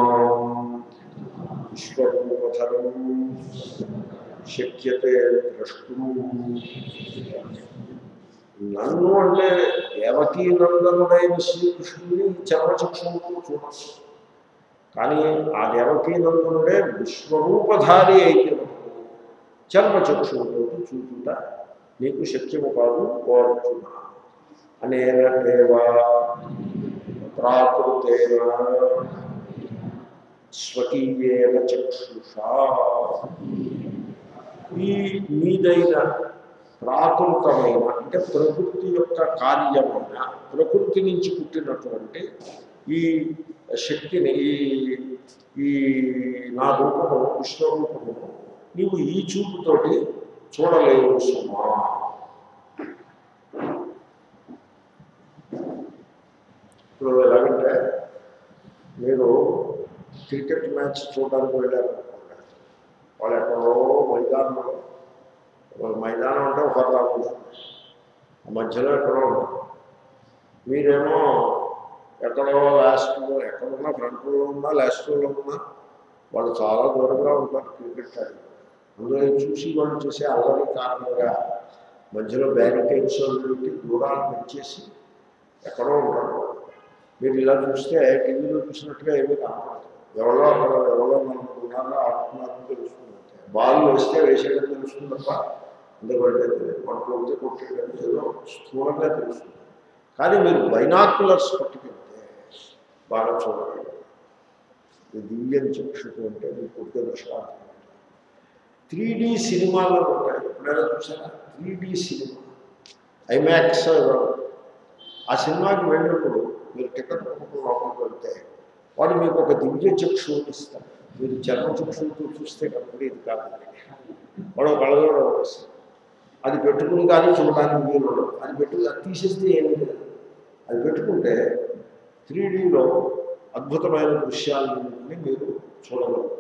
విశ్వరూపధరం శక్యతే ద్రష్టు నన్ను అంటే దేవకీ నందనుడైన శ్రీకృష్ణుని చర్మచక్షువుతో చూడచ్చు కానీ ఆ దేవకీ నందనుడే విశ్వరూపధారి అయితే మటుకు చర్మచక్షువుతో చూచుట నీకు శక్యము కాదు కోరుచున్నా అనేన దేవా ప్రాకృతేన స్వకీయేన చక్షుషా ఈ మీదైన ప్రాకృతమైన అంటే ప్రకృతి యొక్క కార్యమైన ప్రకృతి నుంచి పుట్టినటువంటి ఈ శక్తిని ఈ ఈ నా రూపము విశ్వరూపము నీవు ఈ చూపుతోటి చూడలేవు సుమా ఇప్పుడు ఎలాగంటే మీరు క్రికెట్ మ్యాచ్ చూడడానికి వెళ్ళారనుకోండి వాళ్ళు ఎక్కడో మైదానంలో ఒక మైదానం అంటే ఒకలాగా ఉంటుంది ఆ మధ్యలో ఎక్కడో ఉంటుంది మీరేమో ఎక్కడో లాస్ట్లో ఎక్కడున్నా ఫ్రంట్లో ఉన్నా లాస్ట్లో ఉన్నా వాళ్ళు చాలా దూరంగా ఉంటారు క్రికెట్ ఆడి అందులో చూసి వాళ్ళు చేసే అల్లరి కారణంగా మధ్యలో బ్యారికేడ్స్ పెట్టి దూరాలు పెంచేసి ఎక్కడో ఉంటారు మీరు ఇలా చూస్తే టీవీలో చూసినట్టుగా ఏమీ కనపడదు ఎవరో అక్కడ ఎవరో మనకు ఉన్నారో ఆడుతున్నారని తెలుస్తుంది బాల్ వేస్తే వేసేయడం తెలుస్తుంది తప్ప ఎందుకంటే తెలియదు పట్టుకు వస్తే కొట్టేయడం ఏదో స్థూలంగా తెలుస్తుంది కానీ మీరు బైనాక్యులర్స్ పట్టుకెళ్తే బాగా చూడగలరు ఇది దివ్యం చక్షుకు అంటే మీకు కొద్దిగా దృష్టాంతం త్రీ డీ సినిమాలు ఉంటాయి ఎప్పుడైనా చూసారా త్రీ డీ సినిమా ఐమాక్స్ ఆ సినిమాకి వెళ్ళినప్పుడు మీరు టికెట్ కొనుక్కుని లోపలికి వెళ్తే వాడు మీకు ఒక దివ్య చక్షువుని ఇస్తారు మీరు చర్మచక్షులతో చూస్తే కనుక ఇది కాదు వాడు కళ్ళలో వస్తుంది అది పెట్టుకుని కానీ చూడడానికి వీలు ఉండదు అది పెట్టుకుని అది తీసేస్తే ఏమీ లేదు అది పెట్టుకుంటే త్రీ డీలో అద్భుతమైన దృశ్యాలన్నింటినీ మీరు చూడగలుగుతారు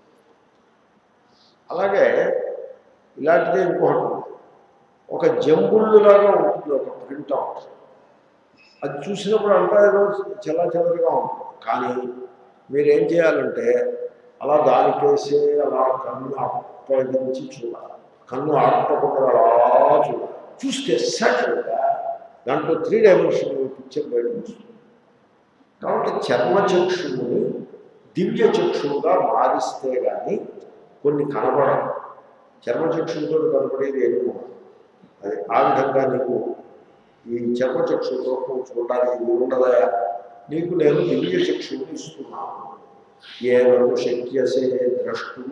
అలాగే ఇలాంటిదే ఇంకొకటి ఉంది. ఒక జంబుళ్ళులాగా ఉంటుంది ఒక ప్రింట్ అవుట్ అది చూసినప్పుడు అంతా ఏదో చల్ల చల్లగా ఉంటుంది కానీ మీరు ఏం చేయాలంటే అలా దానికేసి అలా కన్ను అప్పగించి చూడాలి కన్ను ఆపకుండా అలా చూడాలి చూస్తే సడన్గా దాంట్లో త్రీ డైమెన్షన్ పిక్చర్ బయటకు వస్తుంది కాబట్టి చర్మచక్షువుని దివ్య చక్షువుగా మారిస్తే కానీ కొన్ని కనబడవు చర్మచక్షువుతో కనబడేది ఏమీ ఉండదు. అది ఆ విధంగా నీకు ఈ చర్మచక్షువుతో నువ్వు చూడడానికి ఇది ఉండదా నీకు నేను దివ్య చక్షువుని ఇస్తున్నాను ఏదో శక్యసే ద్రష్టు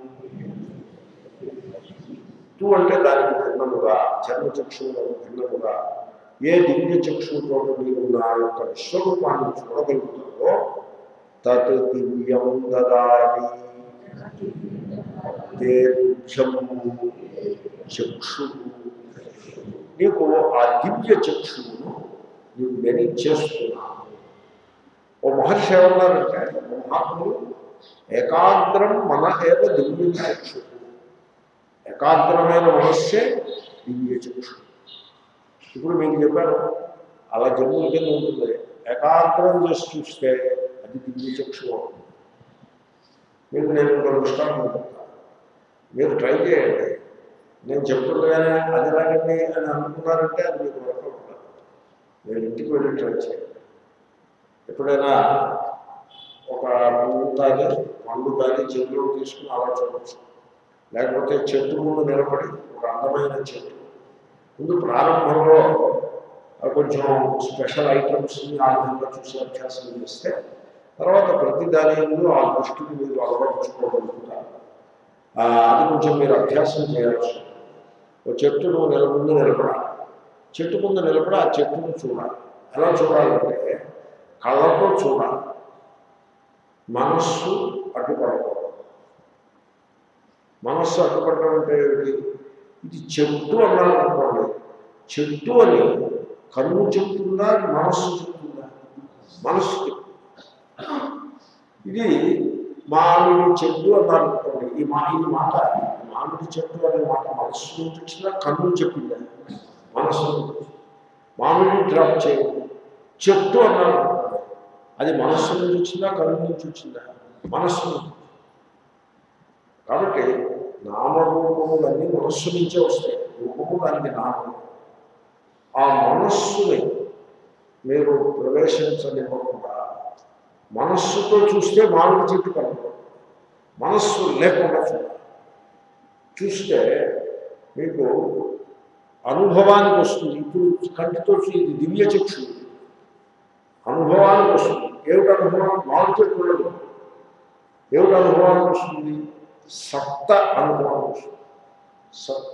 తు అంటే దానికి భిన్నముగా చర్మచక్షువులకు భిన్నముగా ఏ దివ్య చక్షువుతో మీరు నా యొక్క విశ్వరూపాన్ని చూడగలుగుతారో తత్ దివ్యం దదామి తే తుభ్యం చక్షు నీకు ఆ దివ్య చక్షువును నీకు నేను చేస్తున్నాను ఓ మహర్షి ఏమన్నారంటే ఓ మహాత్ములు ఏకాగ్రం మన ఏవ దివ్య చక్షు ఏకాగ్రమైన మనస్సే దివ్య చక్షు ఇప్పుడు మీకు చెప్పాను అలా జమ్ముల కింద ఉంటుంది ఏకాగ్రం చేసి చూస్తే అది దివ్య చక్షు అవుతుంది మీకు నేను ఒక దృష్టాంతం చెప్తాను మీరు ట్రై చేయండి నేను చెప్తుండగానే అది రాగండి అని అనుకున్నారంటే అది మీకు వర్కౌట్ కాదు మీరు ఇంటికి వెళ్ళి ట్రై చేయండి ఎప్పుడైనా ఒక పువ్వు కానీ పండు కానీ చెట్టులో తీసుకుని అలా చూడవచ్చు లేకపోతే చెట్టు ముందు నిలబడి ఒక అందమైన చెట్టు ముందు ప్రారంభంలో ఆ కొంచెం స్పెషల్ ఐటమ్స్ని ఆ విధంగా చూసే అభ్యాసం చేస్తే తర్వాత ప్రతి దాని ముందు ఆ దృష్టిని మీరు అలవర్చుకోగలుగుతారు ఆ, అది కొంచెం మీరు అభ్యాసం చేయాల్సి ఉంటుంది. ఒక చెట్టు నువ్వు నిల ముందు నిలబడాలి చెట్టు ముందు నిలబడి ఆ చెట్టును చూడాలి ఎలా చూడాలంటే కళ్ళతో చూడాలి మనస్సు అడ్డుపడకూడదు మనస్సు అడ్డుపడడం అంటే ఏమిటి ఇది చెట్టు అన్నాను అనుకోండి చెట్టు అని కన్ను చెప్తుందా మనస్సు చెప్తుందా మనస్సు చెప్తుంది. ఇది మామిడి చెట్టు అన్నారు అనుకోండి ఈ మా ఈ మాట మామిడి చెట్టు అనే మాట మనస్సు నుంచి వచ్చిందా కన్ను చెప్పిందా మనస్సు నుంచి వచ్చింది. మామిడి డ్రాప్ చేయండి చెట్టు అన్నారు అనుకోండి అది మనస్సు నుంచి వచ్చిందా కన్ను నుంచి వచ్చిందా మనస్సు నుంచి కాబట్టి నామరూపములన్నీ మనస్సు నుంచే వస్తాయి రూపము దానికి నామం ఆ మనస్సుని మీరు ప్రవేశించనివ్వకుండా మనస్సుతో చూస్తే మామిడి చెట్టు కనపడదు మనస్సు లేకుండా చూడాలి చూస్తే మీకు అనుభవానికి వస్తుంది ఇప్పుడు కంటితో చూ- ఇది దివ్య చక్షు అనుభవానికి వస్తుంది ఏమిటి అనుభవం మామిడి చెట్టు ఉండదు ఏమిటి అనుభవానికి వస్తుంది సప్త అనుభవానికి వస్తుంది సప్త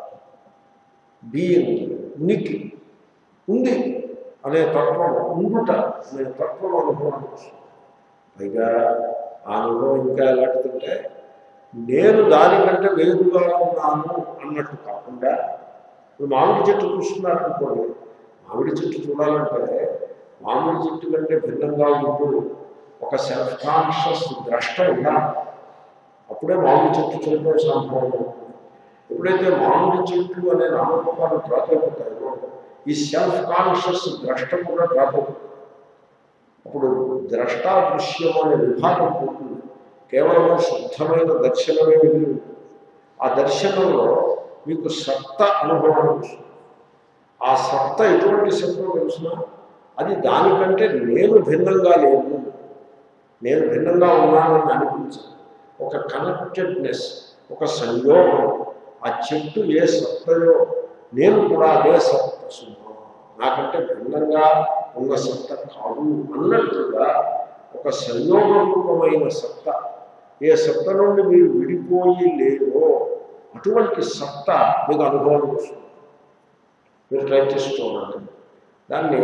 బీయింగ్ ఉనికి ఉంది అనే తత్వం ఉండుట అనే తత్వం అనుభవానికి వస్తుంది పైగా ఆ అనుభవం ఇంకా ఎలాంటిదంటే నేను దానికంటే వేరుగా ఉన్నాను అన్నట్టు కాకుండా ఇప్పుడు మామిడి చెట్టు చూస్తున్నారు అనుకోండి మామిడి చెట్టు చూడాలంటే మామిడి చెట్టు కంటే భిన్నంగా ఉంటూ ఒక సెల్ఫ్ కాన్షియస్ ద్రష్ట ఉండాలి అప్పుడే మామిడి చెట్టు చూడడం సంభవం అవుతుంది. ఎప్పుడైతే మామిడి చెట్టు అనే నామరూపాలు డ్రాప్ అయిపోతాయో ఈ సెల్ఫ్ కాన్షియస్ ద్రష్ట కూడా డ్రాప్ అయిపోతుంది అప్పుడు ద్రష్టా దృశ్యం అనే విభాగం పోతుంది కేవలం శుద్ధమైన దర్శనమే మిగిలి ఉంటుంది. ఆ దర్శనంలో మీకు సత్త అనుభవం వస్తుంది ఆ సత్త ఎటువంటి సత్వం తెలిసిన అది దానికంటే నేను భిన్నంగా లేను నేను భిన్నంగా ఉన్నానని అనిపించదు ఒక కనెక్టెడ్నెస్ ఒక సంయోగం ఆ చెట్టు ఏ సత్తయో నేను కూడా అదే సత్త సుఖం నాకంటే భిన్నంగా ఉన్న సత్త కాదు అన్నట్లుగా ఒక సంయోగ రూపమైన సత్త ఏ సత్త నుండి మీరు విడిపోయి లేవో అటువంటి సత్త మీకు అనుభవం వస్తుంది మీరు ట్రై చేసి చూడండి దాన్ని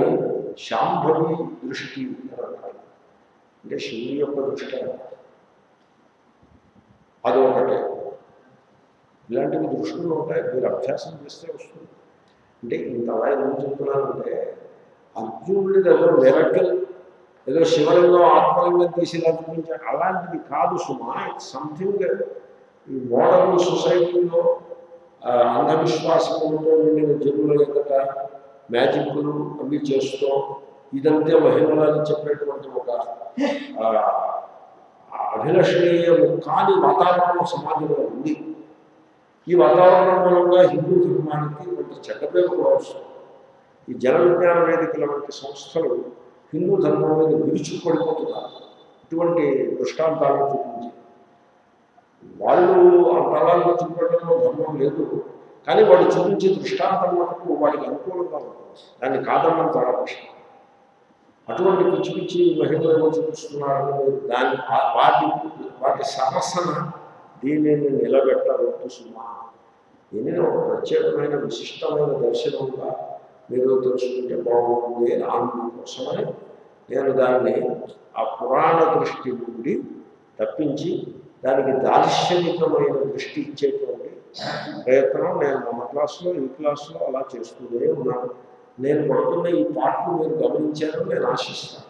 శాంభవి దృష్టి అని అంటారు అంటే శివుని యొక్క దృష్టి అంటారు అది ఒకటి ఇలాంటివి దృష్టిలో ఉంటాయి మీరు అభ్యాసం చేస్తే వస్తుంది అంటే ఇంతలా ఎందుకు చెప్తున్నానంటే అర్జునుడి దగ్గర మెరకల్ ఏదో శివలింగం ఆత్మలింగం తీసేలా చూపించాడు అలాంటిది కాదు సుమా ఇట్స్ సంథింగ్ ఈ మోడర్న్ సొసైటీలో ఆ, అంధవిశ్వాసములతో నిండిన జనుల ఎదుట మ్యాజిక్లు అవి చేస్తూ ఇదంతే మహిమలని చెప్పేటువంటి ఒక ఆ, అభిలషణీయము కాని వాతావరణం సమాజంలో ఉంది ఈ వాతావరణం మూలంగా హిందూ ధర్మానికి కొంత చెడ్డ పేరు కూడా వస్తుంది ఈ జన విజ్ఞాన వేదికల వంటి సంస్థలు హిందూ ధర్మం మీద విరుచుకుపడిపోతున్నారు ఇటువంటి దృష్టాంతాలను చూపించి వాళ్ళు అంతలా విరుచుకుపడడంలో ధర్మం లేదు కానీ వాడు చూపించే దృష్టాంతం మటుకు వాడికి అనుకూలంగా ఉంటుంది దాన్ని కాదమ్మని చాలా కష్టం అటువంటి పిచ్చి పిచ్చి మహిళలు ఏమో చూపిస్తున్నారని దాని ఆ- వాటి వాటి సరసన దీనిని నిలబెట్టవద్దు సుమా దీనిని ఒక ప్రత్యేకమైన విశిష్టమైన దర్శనంగా మీరు తెలుసుకుంటే బాగుంటుంది అని ఆనందం కోసమని నేను దాన్ని ఆ పురాణ దృష్టి నుండి తప్పించి దానికి దార్శనికమైన దృష్టి ఇచ్చేటువంటి ప్రయత్నం నేను మన క్లాసులో ఈ క్లాసులో అలా చేస్తూనే ఉన్నాను నేను పడుతున్న ఈ పాటలు మీరు గమనించారని నేను ఆశిస్తాను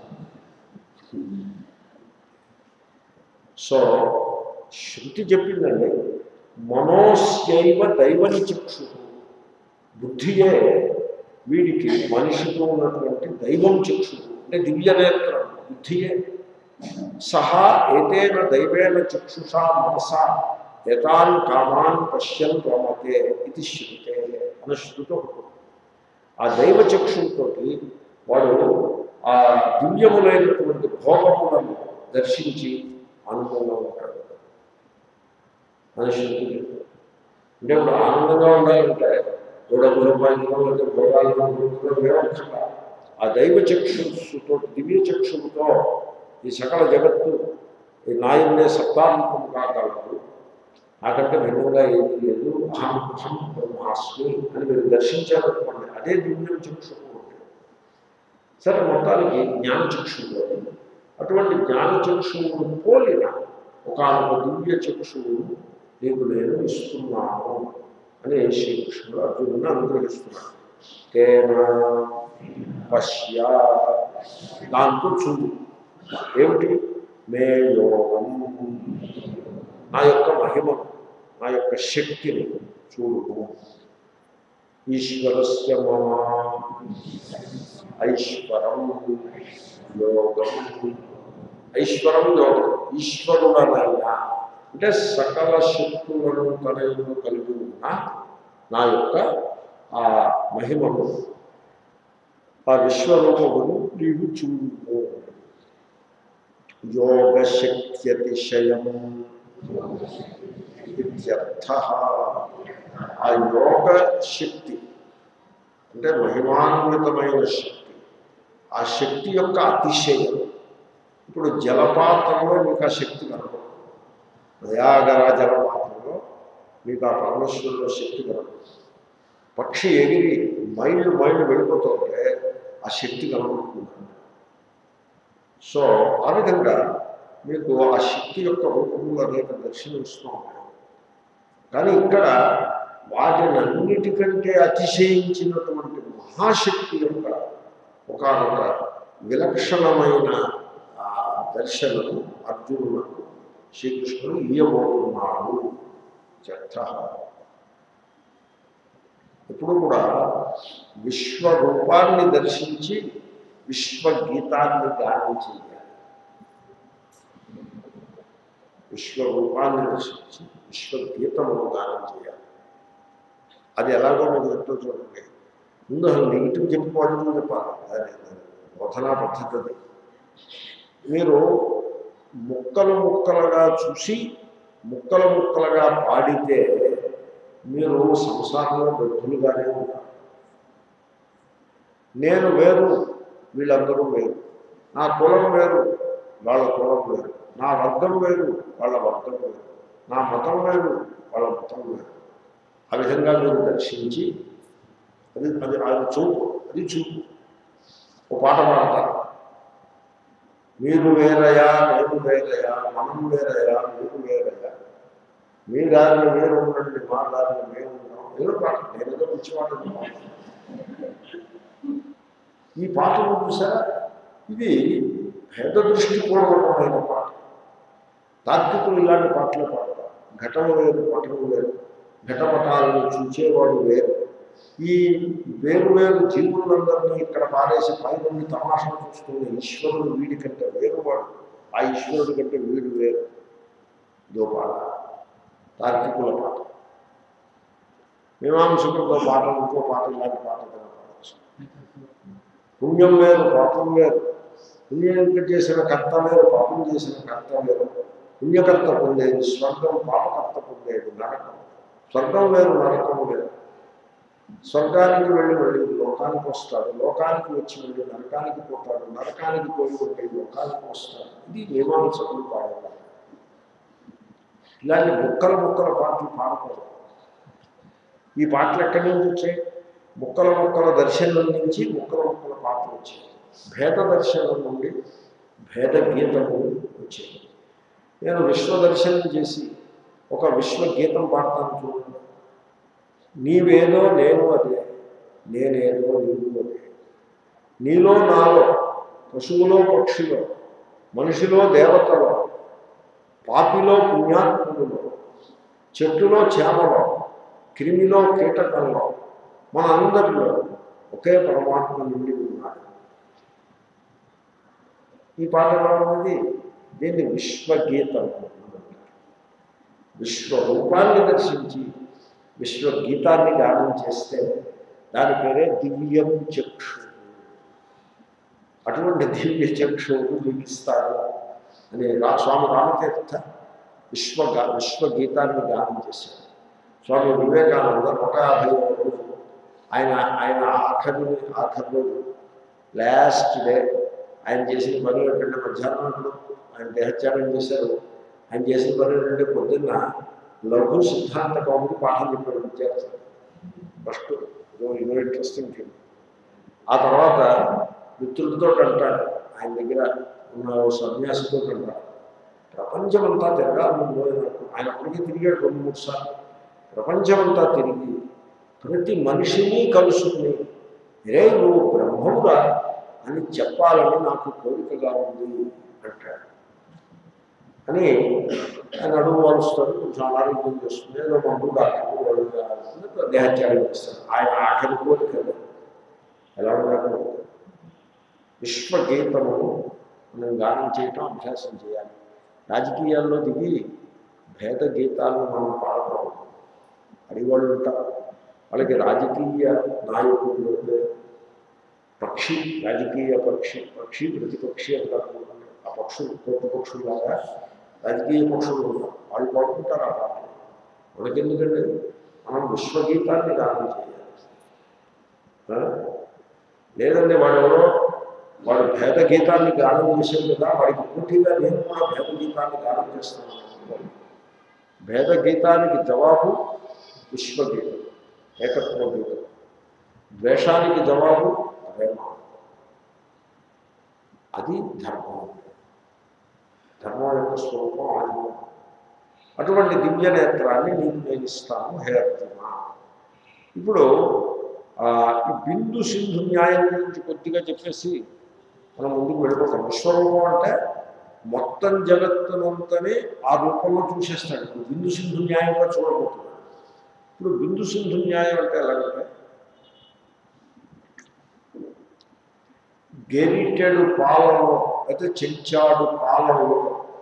సో శృతి చెప్పిందండి మనోస్యైవ దైవని చక్షు బుద్ధియే వీడికి మనిషిలో ఉన్నటువంటి దైవం చక్షు అంటే దివ్య నేత్రం బుద్ధియే సహా ఏతేన దైవేన చక్షుషా మనసా యథాన్ కామాన్ పశ్యన్ రమతే ఇది శృతే అన్న శృతి ఒకటి ఉంది. ఆ దైవ చక్షుతో వాడు ఆ దివ్యములైనటువంటి భోగములను దర్శించి ఆనందంగా ఉంటాడు అని శృతి చెప్తుంది. అంటే ఇప్పుడు ఆనందంగా ఉండాలంటే ఓ డబ్బు సంపాదించడం లేదా భోగాలు అనుభవించడం ఏమక్కర్లా ఆ దైవ చక్షుతో దివ్య చక్షులతో ఈ సకల జగత్తు ఈ నాయన్నే సత్తాత్మకం కాగలదు నాకంటే భిన్నంగా ఏమీ లేదు అహం అహం బ్రహ్మాస్మి అని మీరు దర్శించారనుకోండి అదే దివ్యం చక్షువు అంటే సరే మొత్తానికి జ్ఞాన చక్షువు అటువంటి జ్ఞాన చక్షువును పోలిన ఒక దివ్య చక్షువు నీకు నేను ఇస్తున్నాను అని శ్రీకృష్ణుడు అర్జునుని అనుగ్రహిస్తున్నాడు తేనా పశ్య దాంతో చూడు ఏమిటి మే యోగం నా యొక్క మహిమను నా యొక్క శక్తిని చూడు ఈశ్వరస్య మమ ఐశ్వరం యోగం ఐశ్వరం యోగం ఈశ్వరుడనైనా అంటే సకల శక్తులను తనయులు కలిగి ఉన్న నా యొక్క ఆ మహిమను ఆ విశ్వరూపమును నీవు చూడు యోగశక్త్యతిశయం ఇత్యర్థ ఆ యోగ శక్తి అంటే మహిమాన్వితమైన శక్తి ఆ శక్తి యొక్క అతిశయం ఇప్పుడు జలపాతంలో మీకు ఆ శక్తి కనపడుతుంది నయాగర జలపాతంలో మీకు ఆ పరమేశ్వరుల శక్తి కనపడుతుంది పక్షి ఎగిరి మైళ్ళు మైళ్ళు వెళ్ళిపోతుంటే ఆ శక్తి కనపడుతుంది సో ఆ విధంగా మీకు ఆ శక్తి యొక్క రూపములు అనేక దర్శనమిస్తూ ఉంటాయి కానీ ఇక్కడ వాటినన్నిటికంటే అతిశయించినటువంటి మహాశక్తి యొక్క ఒకనొక విలక్షణమైన ఆ దర్శనము అర్జునులకు శ్రీకృష్ణుడు ఇయ్యబోతున్నాడు చర్చ ఎప్పుడు కూడా విశ్వరూపాన్ని దర్శించి విశ్వగీతాన్ని గానం చేయాలి విశ్వరూపాన్ని దర్శించి విశ్వగీతమును గానం చేయాలి అది ఎలాగో మీకు చెప్తూ చూడండి ముందు అసలు నెగిటివ్ చెప్పి పాజిటివ్ చెప్పాలి అది బోధనా పద్ధతి అది మీరు ముక్కలు ముక్కలుగా చూసి ముక్కలు ముక్కలుగా పాడితే మీరు సంసారంలో బద్ధులుగానే ఉంటారు నేను వేరు వీళ్ళందరూ వేరు నా కులం వేరు వాళ్ళ కులం వేరు నా వర్గం వేరు వాళ్ళ వర్గం వేరు నా మతం వేరు వాళ్ళ మతం వేరు ఆ విధంగా మీరు దర్శించి అది అది అది చూపు అది చూపు ఓ పాట పాడతారు మీరు వేరయా నేను వేరయా మనం వేరయా మీరు వేరయా మీ దారిని మీరు ఉండండి మా దారిని మేము ఉన్నాం ఏదో పాట నేను ఏదో పిచ్చి మాట అనుకున్నాను. ఈ పాటలు చూసారా ఇది భేద దృష్టిపూర్వకమైన పాట తార్కికులు ఇలాంటి పాటలు పాడతారు ఘటన వేరు పటం వేరు ఘటపటాలను చూచేవాడు వేరు ఈ వేరు వేరు జీవులందరినీ ఇక్కడ పారేసి పై నుండి తమాషా చూస్తున్న ఈశ్వరుడు వీడి కంటే వేరువాడు ఆ ఈశ్వరుడు కంటే వీడు వేరు ఇదో పాట తార్కికుల పాట మీమాంసకులతో పాట ఇంకో పాట ఇలాంటి పాట ఏదైనా పాడవచ్చు పుణ్యం వేరు పాపం వేరు పుణ్యం చేసిన కర్త వేరు పాపం చేసిన కర్త వేరు పుణ్యకర్త పొందేది స్వర్గం పాపకర్త పొందేది నరకం స్వర్గం వేరు నరకం వేరు స్వర్గానికి వెళ్ళి వెళ్ళి లోకానికి వస్తాడు లోకానికి వచ్చి వెళ్ళి నరకానికి పోతాడు నరకానికి పోయి వెళ్ళి లోకానికి వస్తాడు ఇది మీమాంసకులు పాడేవారు ఇలాంటి ముక్కల ముక్కల పాటలు పాడకూడదు ఈ పాటలు ఎక్కడి నుంచి వచ్చాయి ముక్కల ముక్కల దర్శనం నుంచి ముక్కల ముక్కల పాటలు వచ్చాయి భేద దర్శనం నుండి భేద గీతము వచ్చాయి నేను విశ్వ దర్శనం చేసి ఒక విశ్వ గీతం పాడతాను చూడండి నీవేదో నేను అదే నేనేదో నీవు అదే నీలో నాలో పశువులో పక్షిలో మనిషిలో దేవతలో పాపిలో పుణ్యాత్ముడిలో చెట్టులో చేమలో క్రిమిలో కీటకంలో మన అందరిలో ఒకే పరమాత్మ నుండి ఉన్నాడు ఈ పాట ఎలా ఉన్నది దీన్ని విశ్వగీతం అంటారు. విశ్వరూపాన్ని దర్శించి విశ్వగీతాన్ని గానం చేస్తే దాని పేరే దివ్యం చక్షు అటువంటి దివ్య చక్షువును చూపిస్తాడు అని రా స్వామి రామతీర్థ విశ్వ విశ్వగీతాన్ని గానం చేశాడు స్వామి వివేకానంద నూట యాభై రోజు ఆయన ఆయన ఆఖరి ఆఖరి రోజు లాస్ట్ డే ఆయన చేసిన పని ఏంటంటే మధ్యాహ్నం ఇప్పుడు ఆయన దేహత్యాగం చేశారు ఆయన చేసిన పని ఏంటంటే పొద్దున్న లఘు సిద్ధాంత కౌముకి పాఠం చెప్పాడు విద్యార్థులు ఫస్ట్ ఇదో ఇంట్రెస్టింగ్ థింగ్ ఆ తర్వాత మిత్రులతో అంటాడు ఆయన దగ్గర ఉన్న ఓ సన్యాసితో అంటాడు ప్రపంచమంతా తిరగాలనుందో నాకు ఆయన అప్పటికే తిరిగాడు రెండు మూడు సార్లు ప్రపంచమంతా తిరిగి ప్రతి మనిషిని కలుసుకుని రే నువ్వు బ్రహ్మముగా అని చెప్పాలని నాకు కోరికగా ఉంది అంటాడు అని ఆయన అడుగు వాలుస్తాడు కొంచెం అనారోగ్యం చేస్తుంది ఏదో మందు డాక్టర్ వాళ్ళు దేహత్యాగం చేస్తారు ఆయన ఆఖరి కోరిక అది. ఎలా ఉండకూడదు విశ్వగీతమును మనం గానం చేయటం అభ్యాసం చేయాలి రాజకీయాల్లో దిగి భేద గీతాలను మనం పాడకూడదు అడిగోళ్ళు ఉంటారు వాళ్ళకి రాజకీయ నాయకులు పక్షి రాజకీయ పక్షి పక్షి ప్రతిపక్షి అంటారు ఆ పక్షులు ప్రతిపక్షులాగా రాజకీయ పక్షులు ఉంటారు వాళ్ళు పాడుకుంటారు ఆ పాటలు మనకి ఎందుకంటే మనం విశ్వగీతాన్ని గానం చేయాలి ఆ? లేదండి వాడెవరో వాడు భేద గీతాన్ని గానం చేసాడు కదా వాడికి పోటీగా నేను కూడా భేద గీతాన్ని గానం చేస్తాను భేద గీతానికి జవాబు విశ్వగీతం ఏకత్వ గీతం ద్వేషానికి జవాబు ప్రేమ అది ధర్మం ధర్మం యొక్క స్వరూపం ఆత్మ అటువంటి దివ్య నేత్రాన్ని నీకు నేను ఇస్తాను హే అర్జున ఇప్పుడు ఆ, ఈ బిందు సింధు న్యాయం గురించి కొద్దిగా చెప్పేసి మనం ముందుకు వెళ్ళిపోతాం విశ్వరూపం అంటే మొత్తం జగత్తునంతనే ఆ రూపంలో చూసేస్తాడు ఇప్పుడు బిందు సింధు న్యాయంగా చూడబోతున్నాడు ఇప్పుడు బిందు సింధు న్యాయం అంటే ఎలాగంటే గెరిటెడు పాలలో అయితే చెంచాడు పాలలో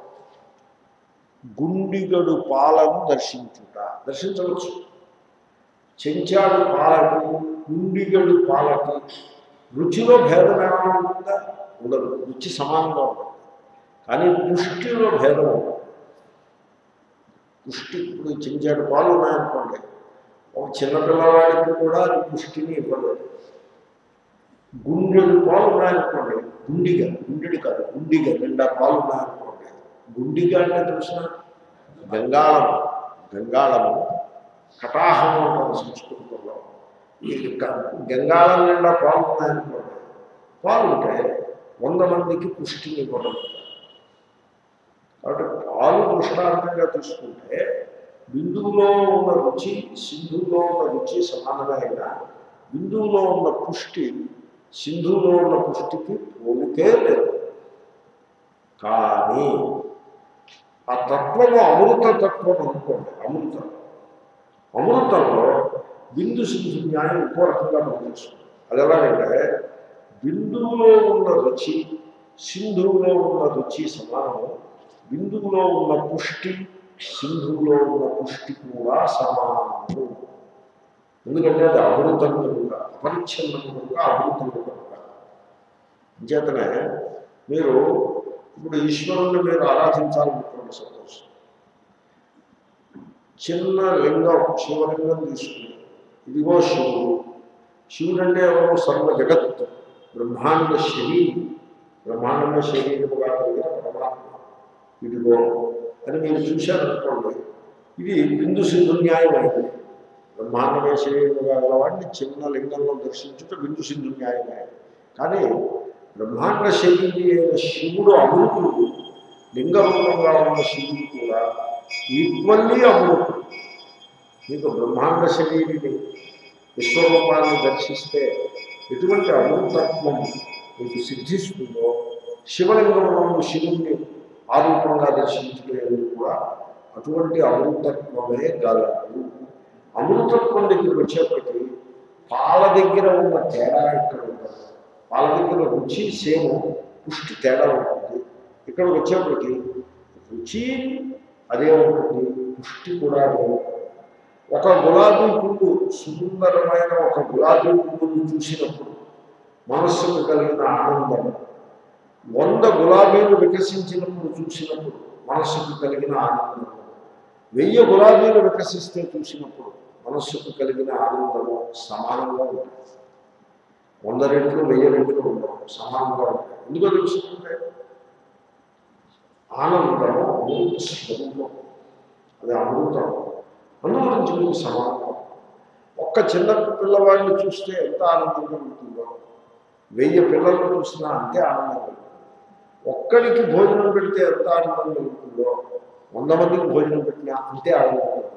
గుండిగడు పాలను దర్శించుట దర్శించవచ్చు చెంచాడు పాలకి గుండిగడు పాలకి రుచిలో భేదం ఏమైనా ఉంటుందా ఉండదు రుచి సమానంగా ఉంటుంది కానీ పుష్టిలో భేదం ఉంటుంది పుష్టి ఇప్పుడు చెంచాడు పాలు ఉన్నాయనుకోండి ఒక చిన్నపిల్లవాడికి కూడా అది పుష్టిని ఇవ్వలేదు గుండెడు పాలు ఉన్నాయనుకోండి గుండిగా గుండెడు కాదు గుండిగా నిండా పాలు ఉన్నాయనుకోండి గుండిగా అంటే తెలిసిన గంగాళము గంగాళము కటాహము ఉంటుంది సంస్కృతంలో ఈ గ- గంగాళం నిండా పాలు ఉన్నాయనుకోండి పాలు ఉంటే వంద మందికి పుష్టిని ఇవ్వడం కాబట్టి పాలు దృష్టాంతంగా తీసుకుంటే బిందువులో ఉన్న రుచి సింధువులో ఉన్న రుచి సమానమైన బిందువులో ఉన్న పుష్టి సింధువులో ఉన్న పుష్టికి పోలికే లేదు కానీ ఆ తత్వము అమృత తత్వం అనుకోండి అమృతం అమృతంలో బిందు సింధు న్యాయం ఇంకో రకంగా పనిచేస్తుంది అది ఎలాగంటే బిందువులో ఉన్న రుచి సింధువులో ఉన్న రుచి సమానము బిందువులో ఉన్న పుష్టి సింధువులో ఉన్న పుష్టి కూడా సమానము ఎందుకంటే అది అమృతం కనుక అపరిచ్ఛిన్నం కనుక అమృతం కనుక అంచేతనే మీరు ఇప్పుడు ఈశ్వరుణ్ణి మీరు ఆరాధించాలనుకోండి సంతోషం చిన్న లింగం శివలింగం తీసుకుని ఇదిగో శివుడు శివుడు అంటే ఎవరో సర్వ జగత్ బ్రహ్మాండ శరీరం బ్రహ్మాండ శరీరముగా కలిగిన పరమాత్మ ఇదిగో అని మీరు చూశారనుకోండి ఇది బిందు సింధు న్యాయం అయింది బ్రహ్మాండమే శరీరముగా గలవాడిని చిన్న లింగంలో దర్శించుట బిందు సింధు న్యాయమే కానీ బ్రహ్మాండ శరీరి అయిన శివుడు అమృతుడు లింగరూపంగా ఉన్న శివుడు కూడా ఈక్వల్లీ అమృతుడు మీకు బ్రహ్మాండ శరీరిని విశ్వరూపాన్ని దర్శిస్తే ఎటువంటి అమృతత్వం మీకు సిద్ధిస్తుందో శివలింగంలో శివుణ్ణి ఆరూపంగా దర్శించుకునేది కూడా అటువంటి అమృతత్వమే గలదు అమృతత్వం దగ్గరికి వచ్చేప్పటికీ పాల దగ్గర ఉన్న తేడా ఇక్కడ ఉంటుంది పాల దగ్గర రుచి సేము పుష్టి తేడా ఉంటుంది ఇక్కడికి వచ్చేప్పటికి రుచి అదే ఉంటుంది పుష్టి కూడా అదే ఉంటుంది ఒక గులాబీ పువ్వు సుందరమైన ఒక గులాబీ పువ్వును చూసినప్పుడు మనస్సుకు కలిగిన ఆనందం వంద గులాబీలు వికసించినప్పుడు చూసినప్పుడు మనస్సుకు కలిగిన ఆనందం వెయ్యి గులాబీలు వికసిస్తే చూసినప్పుడు మనస్సుకు కలిగిన ఆనందము సమానంగా ఉంటుంది వంద రెట్లు వెయ్యి రెట్లు ఉండవు సమానంగా ఉంటాయి ఎందుకో తెలుసుకుంటే ఆనందము అమృత స్వరూపం అది అమృతం అందు గురించి మీకు సమానం ఒక్క చిన్న పిల్లవాడిని చూస్తే ఎంత ఆనందంగా ఉంటుందో వెయ్యి పిల్లలను చూసినా అంతే ఆనందంగా ఉంటుంది ఒక్కడికి భోజనం పెడితే ఎంత ఆనందం కలుగుతుందో వంద మందికి భోజనం పెట్టినా అంతే ఆనందం కలుగుతుంది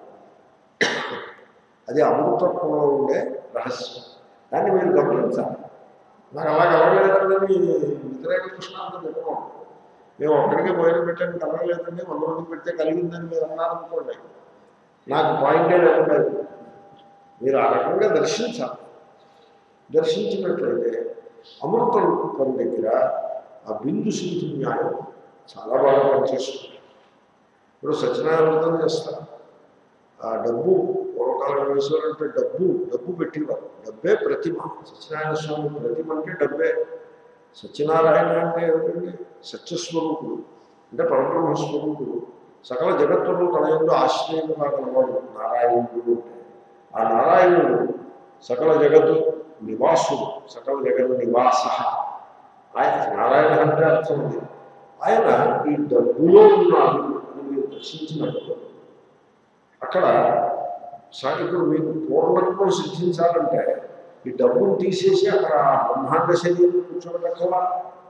అది అమృతత్వంలో ఉండే రహస్యం దాన్ని మీరు గమనించాలి నాకు అలా కలగలేదండి వ్యతిరేక కృష్ణాంతం చెప్పుకోండి మేము ఒక్కడికి భోజనం పెట్టాను కలగలేదండి వంద మందికి పెడితే కలిగిందని మీరు అన్నారనుకోండి నాకు పాయింటే లేకుండా అయిపోతుంది. మీరు ఆ రకంగా దర్శించాలి దర్శించినట్లయితే అమృత రూపం దగ్గర ఆ బిందు సింధు న్యాయం చాలా బాగా పనిచేస్తుంది ఇప్పుడు సత్యనారాయణ చేస్తారు ఆ డబ్బు పూర్వకాలం వేసేవారంటే డబ్బు డబ్బు పెట్టేవారు డబ్బే ప్రతిమ సత్యనారాయణ స్వామి ప్రతిమ అంటే డబ్బే సత్యనారాయణ అంటే ఏమిటండి సత్యస్వరూపుడు అంటే పరబ్రహ్మ స్వరూపుడు సకల జగత్తులు తన ఎందు ఆశ్రయముగా గలవాడు నారాయణుడు అంటే ఆ నారాయణుడు సకల జగత్తు నివాసుడు సకల జగత్ నివాస ఆయన నారాయణ అంటే అర్థం ఉంది ఆయన ఈ డబ్బులో ఉన్నాడు అని మీరు దర్శించినప్పుడు అక్కడ స- ఇప్పుడు మీకు పూర్ణత్వం సిద్ధించాలంటే ఈ డబ్బును తీసేసి అక్కడ ఆ బ్రహ్మాండ శరీరం కూర్చోబెట్టకలా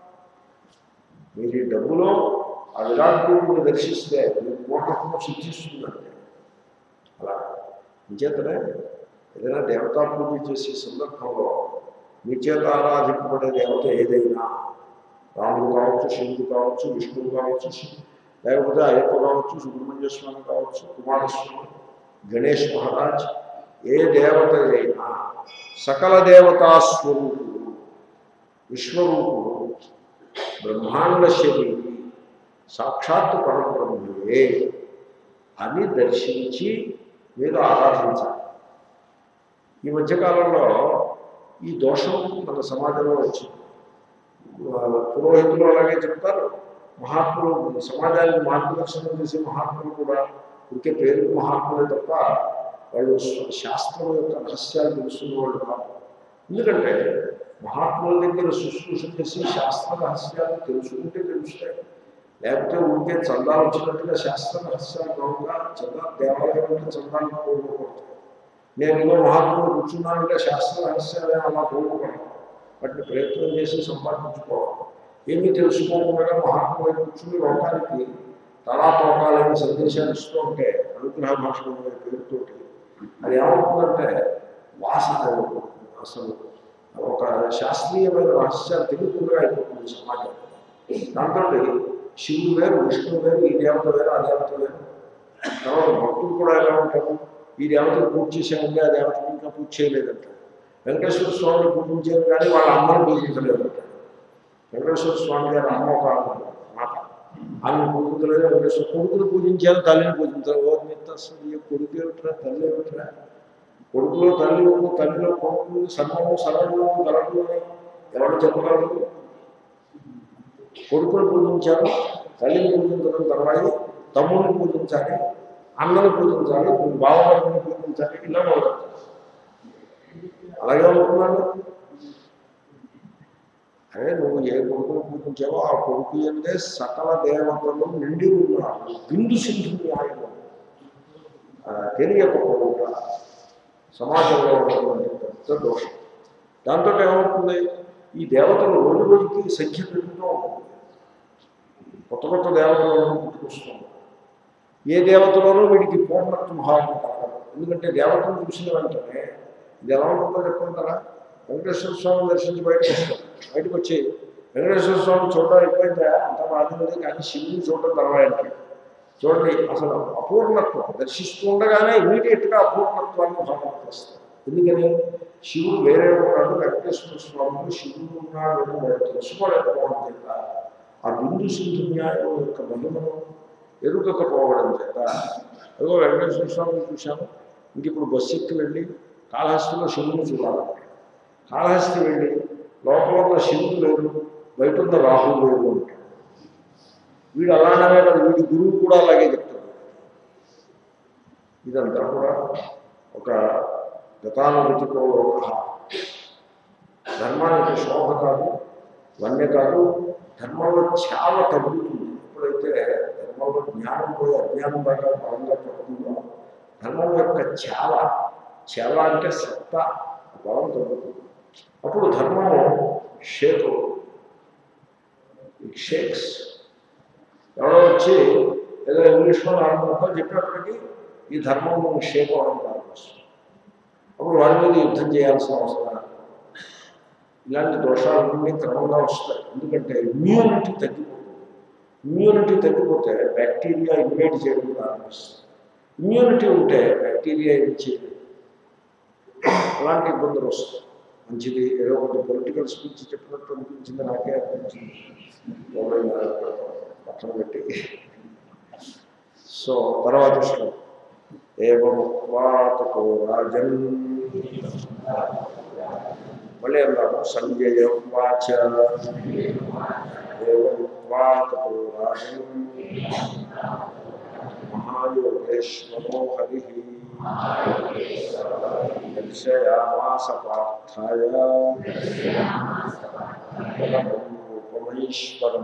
మీరు ఈ డబ్బులో ఆ విరాట్ రూపుని దర్శిస్తే మీకు పూర్ణత్వం సిద్ధిస్తుందంటే అలా ఇంచేతనే ఏదైనా దేవతా పూజ చేసే సందర్భంలో మీ చేత ఆరాధింపబడే దేవత ఏదైనా రాముడు కావచ్చు శివుడు కావచ్చు విష్ణువు కావచ్చు శి- లేకపోతే అయ్యప్ప కావచ్చు సుబ్రహ్మణ్య స్వామి కావచ్చు కుమారస్వామి గణేష్ మహారాజ్ ఏ దేవత అయినా సకల దేవతా స్వరూపుడు విశ్వరూపుడు బ్రహ్మాండ శరీరి సాక్షాత్ పరబ్రహ్మయే అని దర్శించి మీరు ఆరాధించాలి ఈ మధ్యకాలంలో ఈ దోషం మన సమాజంలో వచ్చింది పురోహితులు అలాగే చెప్తారు మహాత్ములు సమాజానికి మార్గదర్శనం చేసే మహాత్ములు కూడా ఇంకే పేరు మహాత్ములే తప్ప వాళ్ళు స్వ- శాస్త్రం యొక్క రహస్యాలు తెలుసుకున్న వాళ్ళు కాదు ఎందుకంటే మహాత్ముల దగ్గర శుశ్రూష చేసి శాస్త్ర రహస్యాలు తెలుసుకుంటే తెలుస్తాయి లేకపోతే ఉంటే చందాలు వచ్చినట్టుగా శాస్త్ర రహస్యాలు కావుగా చందా దేవాలయం అంటే చందాలు పోగొడతాయి నేను ఇంకో మహాత్ములు కూర్చున్నానంటే శాస్త్ర రహస్యాలే అలా పోగొడతాను వాటిని ప్రయత్నం చేసి సంపాదించుకోవాలి ఏమీ తెలుసుకోకుండా మహాత్ములు కూర్చుని లోకానికి తలా తోకాలని సందేశాలు ఇస్తూ ఉంటే అనుగ్రహ భాషణం అనే పేరుతోటి అది ఏమవుతుందంటే వాసన అయిపోతుంది. అసలు ఒక శాస్త్రీయమైన రహస్యాలు తెలియకుండా అయిపోతుంది సమాజం దాంతో శివుడు వేరు విష్ణువు వేరు ఈ దేవత వేరు ఆ దేవత వేరు తర్వాత భక్తులు కూడా ఎలా ఉంటారు ఈ దేవతను పూజ చేసామంటే ఆ దేవతకి ఇంకా పూజ చేయలేదంటారు వెంకటేశ్వర స్వామిని పూజించారు కానీ వాళ్ళ అమ్మని పూజించలేదంటారు వెంకటేశ్వర స్వామి గారు అమ్మ ఒక మాట ఆమెను పూజించలేదు వెంకటేశ్వర కొడుకును పూజించారు తల్లిని పూజించారు ఓ నిత్త అసలు ఈ కొడుకు ఏమిట్రా తల్లి ఏమిట్రా కొడుకులో తల్లి ఉంది తల్లిలో కొడుకు సర్వము సర్వము గలడు అని ఎవరు చెప్పగలరు కొడుకును పూజించారు తల్లిని పూజించడం తర్వాత తమ్ముడిని పూజించాలి అన్నను పూజించాలి బావగారిని పూజించాలి ఇలా మొదలు అలాగే అనుకున్నాను అరే నువ్వు ఏ కొడుకును పూజించావో ఆ కొడుకు అంటే సకల దేవతలు నిండి ఉన్నారు బిందు సింధు న్యాయం ఆ, తెలియకపోవుట సమాజంలో ఉన్నటువంటి పెద్ద దోషం దాంతో ఏమవుతుంది ఈ దేవతలు రోజు రోజుకి సంఖ్య పెరుగుతూ ఉంటుంది కొత్త కొత్త దేవతలను పుట్టుకొస్తుంది ఏ దేవతలోనూ వీడికి పూర్ణత్వ భావం కలగదు ఎందుకంటే దేవతను చూసిన వెంటనే ఇది ఎలా ఉంటుందో చెప్పుకుంటారా వెంకటేశ్వర స్వామిని దర్శించి బయటకు వస్తారు బయటకు వచ్చి వెంకటేశ్వర స్వామిని చూడడం అయిపోయిందా అంత బాధ ఉంది కానీ శివుని చూడడం తర్వాత అంటాడు చూడండి అసలు అపూర్ణత్వం దర్శిస్తూ ఉండగానే ఇమీడియట్గా అపూర్ణత్వాన్ని భావన చేస్తారు ఎందుకని శివుడు వేరే ఉన్నాడు వెంకటేశ్వర స్వామిని శివుడు ఉన్నాడు అని వాడు తెలుసుకోలేకపోవడం చేత ఆ బిందు సింధు న్యాయం యొక్క మహిమను ఎరుగకపోవడం చేత ఏదో వెంకటేశ్వర స్వామిని చూశాము ఇంక ఇప్పుడు బస్సు ఎక్కి వెళ్ళి కాళహస్తిలో శివుని చూడాలి కాళహస్తి వెళ్ళి లోపల ఉన్న శివుడు లేదు బయట ఉన్న రాహువు లేదు అంటాడు వీడు అలానే కాదు వీడి గురువు కూడా అలాగే చెప్తాడు ఇదంతా కూడా ఒక గతానుగతికో లోక ధర్మానికి శోభ కాదు వన్య కాదు ధర్మంలో చావ తగ్గుతుంది ఎప్పుడైతే ధర్మంలో జ్ఞానం పోయి అజ్ఞానం బాగా బలంగా పడుతుందో ధర్మం యొక్క చావ చావ అంటే సత్తా బలం తగ్గుతుంది అప్పుడు ధర్మము షేక్ ఇట్ షేక్స్ ఎవరో వచ్చి ఏదో ఇంగ్లీష్లో నాలుగు ముక్కలు చెప్పినప్పటికీ ఈ ధర్మం షేక్ అవడం ప్రారంభిస్తుంది అప్పుడు వాడి మీద యుద్ధం చేయాల్సిన అవసరం లేదు. ఇలాంటి దోషాలన్నీ క్రమంగా వస్తాయి ఎందుకంటే ఇమ్యూనిటీ తగ్గిపోతుంది ఇమ్యూనిటీ తగ్గిపోతే బ్యాక్టీరియా ఇన్వైట్ చేయడం ప్రారంభిస్తుంది ఇమ్యూనిటీ ఉంటే బ్యాక్టీరియా ఏం చేయదు అలాంటి ఇబ్బందులు వస్తాయి మంచిది ఏదో కొంచెం పొలిటికల్ స్పీచ్ చెప్పినట్టు అనిపించింది నాకే అనిపించింది ఎవరైనా పక్కన పెట్టి సో తర్వాత శ్లోకం ఏవముక్వాతకో రాజన్ మళ్ళీ అన్నాము సంజయ వాచ ఏవముక్వాతకో రాజన్ మహాయోగేశ్వరో హరి దర్శయామాస పార్థాయ రూపమైశ్వరం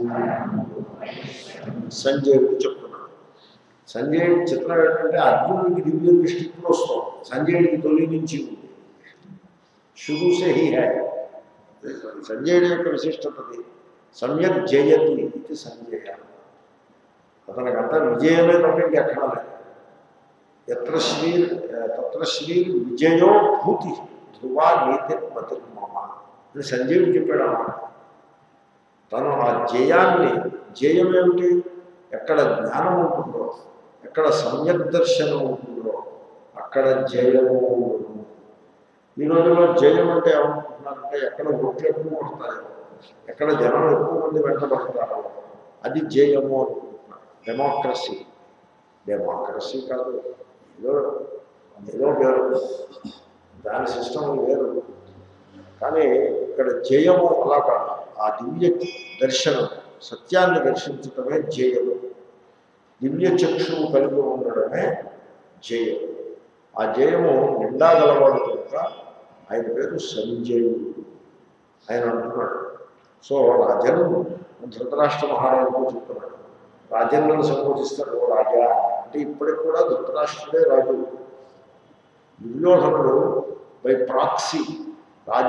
సంజయుడు చెప్తున్నాడు సంజయుడి చిత్రం ఏంటంటే అర్జునుడికి దివ్య దృష్టి ఇప్పుడు వస్తాం సంజయుడికి తొలి నుంచి ఉంది షురు సే హీ హై సంజయుడి యొక్క విశిష్టతది సమ్యక్ జయతి ఇది సంజయ అతనికి అంతా విజయమే తప్ప ఇంకెక్కడా లేదు ఎత్ర శ్రీ తత్ర శ్రీ విజయో భూతి ధ్రువా నీతి మతిర్మమ అని సంజయుడు చెప్పాడు అన్నమాట తను ఆ జయాన్ని జయం ఏమిటి ఎక్కడ జ్ఞానం ఉంటుందో ఎక్కడ సమ్యక్ దర్శనం ఉంటుందో అక్కడ జయము ఉండును. ఈ రోజుల్లో జయం అంటే ఏమనుకుంటున్నారంటే ఎక్కడ ఒట్లు ఎక్కువ కొడతాయో ఎక్కడ జనం ఎక్కువ మంది వెంటబడతారో అది జయము అనుకుంటున్నారు డెమోక్రసీ డెమోక్రసీ కాదు ఏదో ఏదో పేరు దాని సిస్టమ్ వేరు కానీ ఇక్కడ జయము అలా కాదు ఆ దివ్య దర్శనం సత్యాన్ని దర్శించటమే జయము దివ్య చక్షువు కలిగి ఉండడమే జయము ఆ జయము నిండా గలవాడు కనుక ఆయన పేరు సంజయుడు ఆయన అంటున్నాడు సో రాజన్ ధృతరాష్ట్ర మహారాజుకు చెప్తున్నాడు రాజన్ను సంబోధిస్తాడు "ఓ రాజా అంటే ఇప్పటికి కూడా ధృతరాష్ట్రుడే రాజు దుర్యోధనుడు బై ప్రాక్సీ రాజ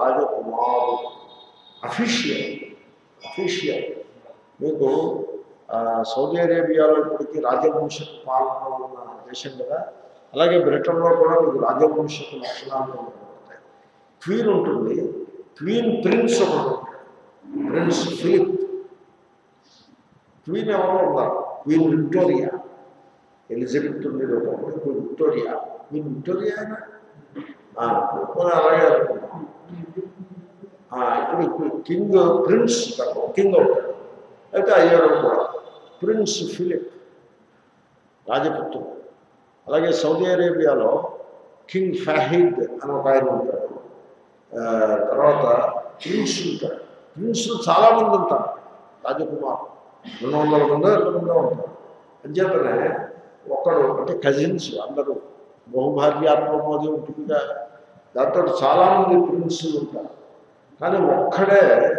రాజకుమారుడు అఫీషియల్ అఫీషియల్ మీకు ఆ, సౌదీ అరేబియాలో ఇప్పటికీ రాజవంశపు పాలన ఉన్న దేశం కదా అలాగే బ్రిటన్లో కూడా మీకు రాజవంశపు లక్షణాలు కనబడతాయి క్వీన్ ఉంటుంది క్వీన్ ప్రిన్స్ ఒకటి ఉంటాడు ప్రిన్స్ ఫిలిప్ క్వీన్ ఎవరో ఉన్నారు క్వీన్ విక్టోరియా ఎలిజబెత్ ఉండేది ఒకప్పుడు క్వీన్ విక్టోరియా క్వీన్ విక్టోరియా అయినా పోనీ అలాగే అనుకున్నాం ఆ, ఇప్పుడు ఇప్పుడు కింగ్ ప్రిన్స్ కాదు, కింగ్ అవుతాడు అయితే అయ్యాడు కూడా ప్రిన్స్ ఫిలిప్ రాజపుత్రుడు అలాగే సౌదీ అరేబియాలో కింగ్ ఫాహిద్ అని ఒక ఆయన ఉంటాడు ఆ, తర్వాత ప్రిన్స్ ఉంటాడు ప్రిన్స్లు చాలామంది ఉంటారు రాజకుమార్ రెండు వందల మంది ఎంతమందో ఉంటారు అంచేతనే ఒక్కడు అంటే కజిన్స్ అందరూ బహుభార్యాత్మం అది ఉంటుందిగా దాంతో చాలామంది ప్రిన్స్లు ఉంటారు కానీ ఒక్కడే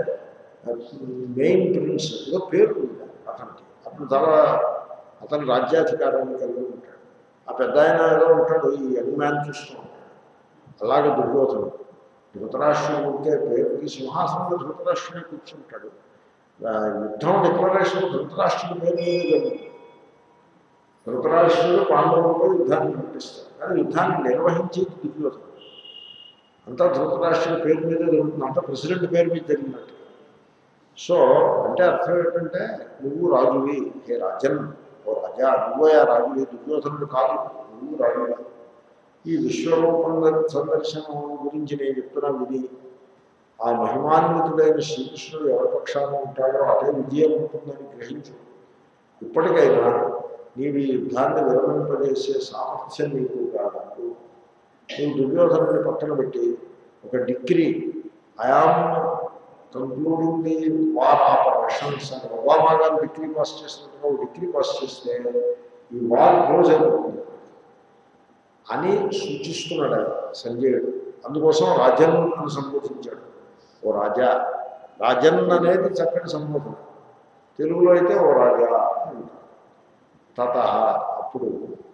మెయిన్ ప్రిన్స్ ఏదో పేరు ఉంది అతనికి అతను చాలా అతను రాజ్యాధికారాన్ని కలిగి ఉంటాడు ఆ పెద్ద ఆయన ఏదో ఉంటాడు ఈ యంగ్ మ్యాన్ చూస్తూ ఉంటాడు అలాగే దుర్యోధనుడు ధృతరాష్ట్రుడు ఉంటే పేరుకి సింహాసనంలో ధృతరాష్ట్రుడే కూర్చుంటాడు ఆ యుద్ధం డిక్లరేషన్ ధృతరాష్ట్రుడి పేరు మీద జరుగుతుంది ధృతరాష్ట్రుడు పాండవులతో యుద్ధాన్ని ప్రకటిస్తారు కానీ యుద్ధాన్ని నిర్వహించేది దుర్యోధనుడు అంతా ధృతరాష్ట్రుడి పేరు మీద జరుగుతుంది అంతా ప్రెసిడెంట్ పేరు మీద జరిగినట్టు సో అంటే అర్థం ఏంటంటే నువ్వు రాజువి హే రాజన్ ఓ రాజా నువ్వే రాజువి దుర్యోధనుడు కాదు నువ్వు రాజువి ఈ విశ్వరూపం సందర్శనం గురించి నేను చెప్తున్నా విని ఆ మహిమాన్వితుడైన శ్రీకృష్ణుడు ఎవరి పక్షాన ఉంటాడో అదే విజయం ఉంటుందని గ్రహించు ఇప్పటికైనా నీవు ఈ యుద్ధాన్ని విరమింపజేసే సామర్థ్యం నీకు కాదు నువ్వు దుర్యోధనుని పక్కన పెట్టి ఒక degree I am concluding the war operations అని ఒబామా గారు డిగ్రీ పాస్ చేసినట్టుగా ఒక డిగ్రీ పాస్ చేస్తే ఈ వార్ క్లోజ్ అయిపోతుంది అని సూచిస్తున్నాడు ఆయన సంజయుడు అందుకోసం రాజన్ అని సంబోధించాడు ఓ రాజా రాజన్ అనేది చక్కటి సంబోధన తెలుగులో అయితే ఓ రాజా అని అంటారు. తత అప్పుడు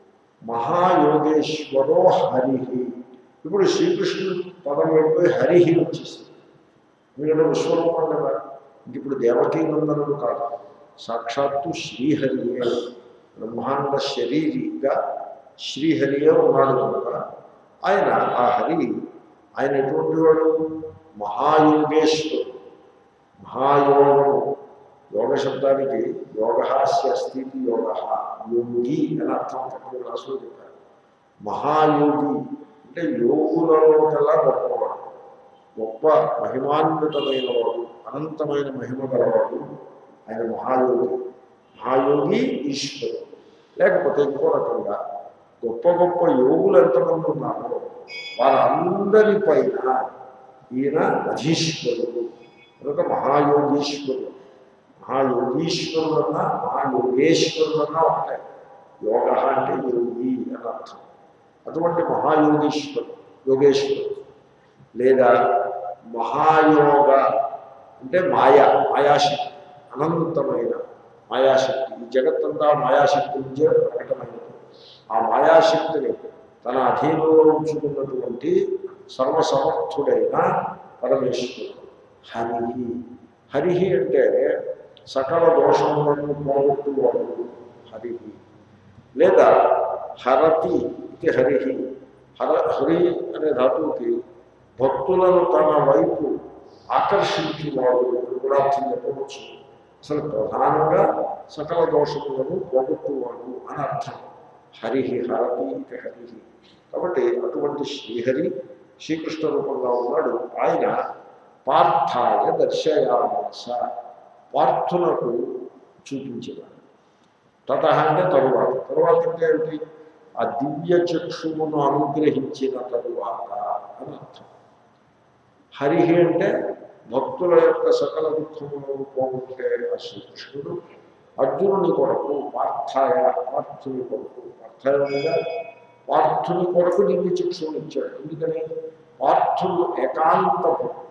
మహాయోగేశ్వరో హరి ఇప్పుడు శ్రీకృష్ణుడు పదం వెళ్ళిపోయి హరిహి వచ్చేసింది ఎందుకంటే విశ్వరూపం కదా ఇంక ఇప్పుడు దేవకీ నందనుడు కాదు సాక్షాత్తు శ్రీహరియే బ్రహ్మాండ శరీరిగా శ్రీహరియే ఉన్నాడు కనుక ఆయన ఆ హరి ఆయన ఎటువంటి వాడు మహాయోగేశ్వరుడు మహాయోగము యోగ శబ్దానికి యోగ స్థితి యోగ యోగి అని అర్థం తక్కువ క్లాసులో చెప్పారు మహాయోగి అంటే యోగులలో కల్లా గొప్పవాడు గొప్ప మహిమాన్వితమైన వాడు అనంతమైన మహిమ గలవాడు ఆయన మహాయోగి మహాయోగి ఈశ్వరుడు లేకపోతే ఇంకో రకంగా గొప్ప గొప్ప యోగులు ఎంతమంది ఉన్నారో వారందరిపైన ఈయన అధీశ్వరుడు కనుక మహాయోగీశ్వరుడు మహాయోగీశ్వరుడు అన్నా మహాయోగేశ్వరుడు అన్నా ఒకటే యోగ అంటే యోగి అని అర్థం అటువంటి మహాయోగీశ్వరుడు యోగేశ్వరుడు లేదా మహాయోగ అంటే మాయా మాయాశక్తి అనంతమైన మాయాశక్తి ఈ జగత్తంతా మాయాశక్తి నుంచే ప్రకటమైనది ఆ మాయాశక్తిని తన అధీనంలో ఉంచుకున్నటువంటి సర్వసమర్థుడైన పరమేశ్వరుడు హరి హరి అంటే సకల దోషములను పోగొట్టువాడు హరి లేదా హరతి ఇది హరి హర హరి అనే ధాతువుకి భక్తులను తన వైపు ఆకర్షించేవాడు అని కూడా అర్థం చెప్పవచ్చు అసలు ప్రధానంగా సకల దోషములను పోగొట్టువాడు అని అర్థం హరి హరతి ఇది హరి కాబట్టి అటువంటి శ్రీహరి శ్రీకృష్ణ రూపంగా ఉన్నాడు ఆయన పార్థాయ దర్శయామాస పార్థునకు చూపించేవాడు తత అంటే తరువాత తరువాత అంటే ఏమిటి ఆ దివ్య చక్షువును అనుగ్రహించిన తరువాత అని అర్థం హరి అంటే భక్తుల యొక్క సకల దుఃఖములను పోగొట్టే ఆ శ్రీకృష్ణుడు అర్జునుని కొరకు పార్థాయ పార్థుని కొరకు పార్థాయంగా పార్థుని కొరకు దివ్య చక్షువుని ఇచ్చాడు ఎందుకని పార్థుడు ఏకాంత భక్తుడు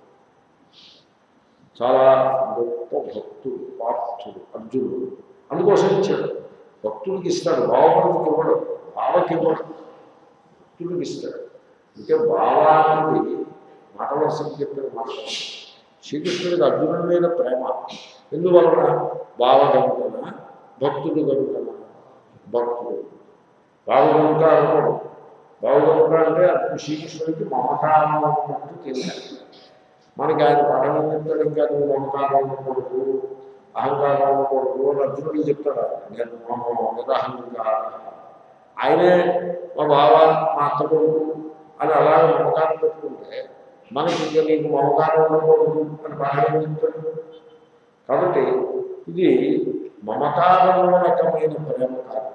చాలా గొప్ప భక్తుడు పార్థుడు అర్జునుడు అందుకోసం ఇచ్చాడు భక్తుడికి ఇస్తాడు భావపడికి ఇవ్వడు భావకి ఇవ్వడు భక్తుడికి ఇస్తాడు అంటే భావానికి మాట వరుసకి చెప్పిన మాట శ్రీకృష్ణుడికి అర్జునుడి మీద ప్రేమ ఎందువలన బావ కనుకన భక్తుడు కనుకన భక్తుడు బావ కనుక అనుకోడు బావ కనుక అంటే అప్పుడు శ్రీకృష్ణుడికి మమకారం ఉన్నట్టు తెలియాలి మనకి ఆయన పాఠం చెప్తాడు ఇంకా నువ్వు మమకారం ఉండకూడదు అహంకారం ఉండకూడదు అని అర్జునుడికి చెప్తాడు ఆయన. నేను మమ నిరహంకార ఆయనే మా బావ మా అత్త కొడుకు అని అలాగే మమకారం పెట్టుకుంటే మనకి ఇంకా నీకు మమకారం ఉండకూడదు అని పాఠం చెప్తాడు కాబట్టి ఇది మమకారమూలకమైన ప్రేమ కాదు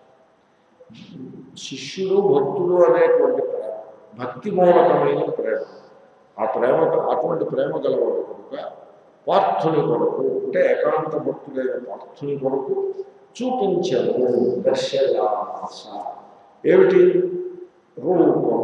శిష్యుడు భక్తుడు అనేటువంటి ప్రేమ భక్తి మూలకమైన ప్రేమ ఆ ప్రేమ అటువంటి ప్రేమ గలవాడు కనుక పార్థుని కొరకు అంటే ఏకాంత భక్తుడైన పార్థుని కొరకు చూపించను దర్శయాస ఏమిటి రూపం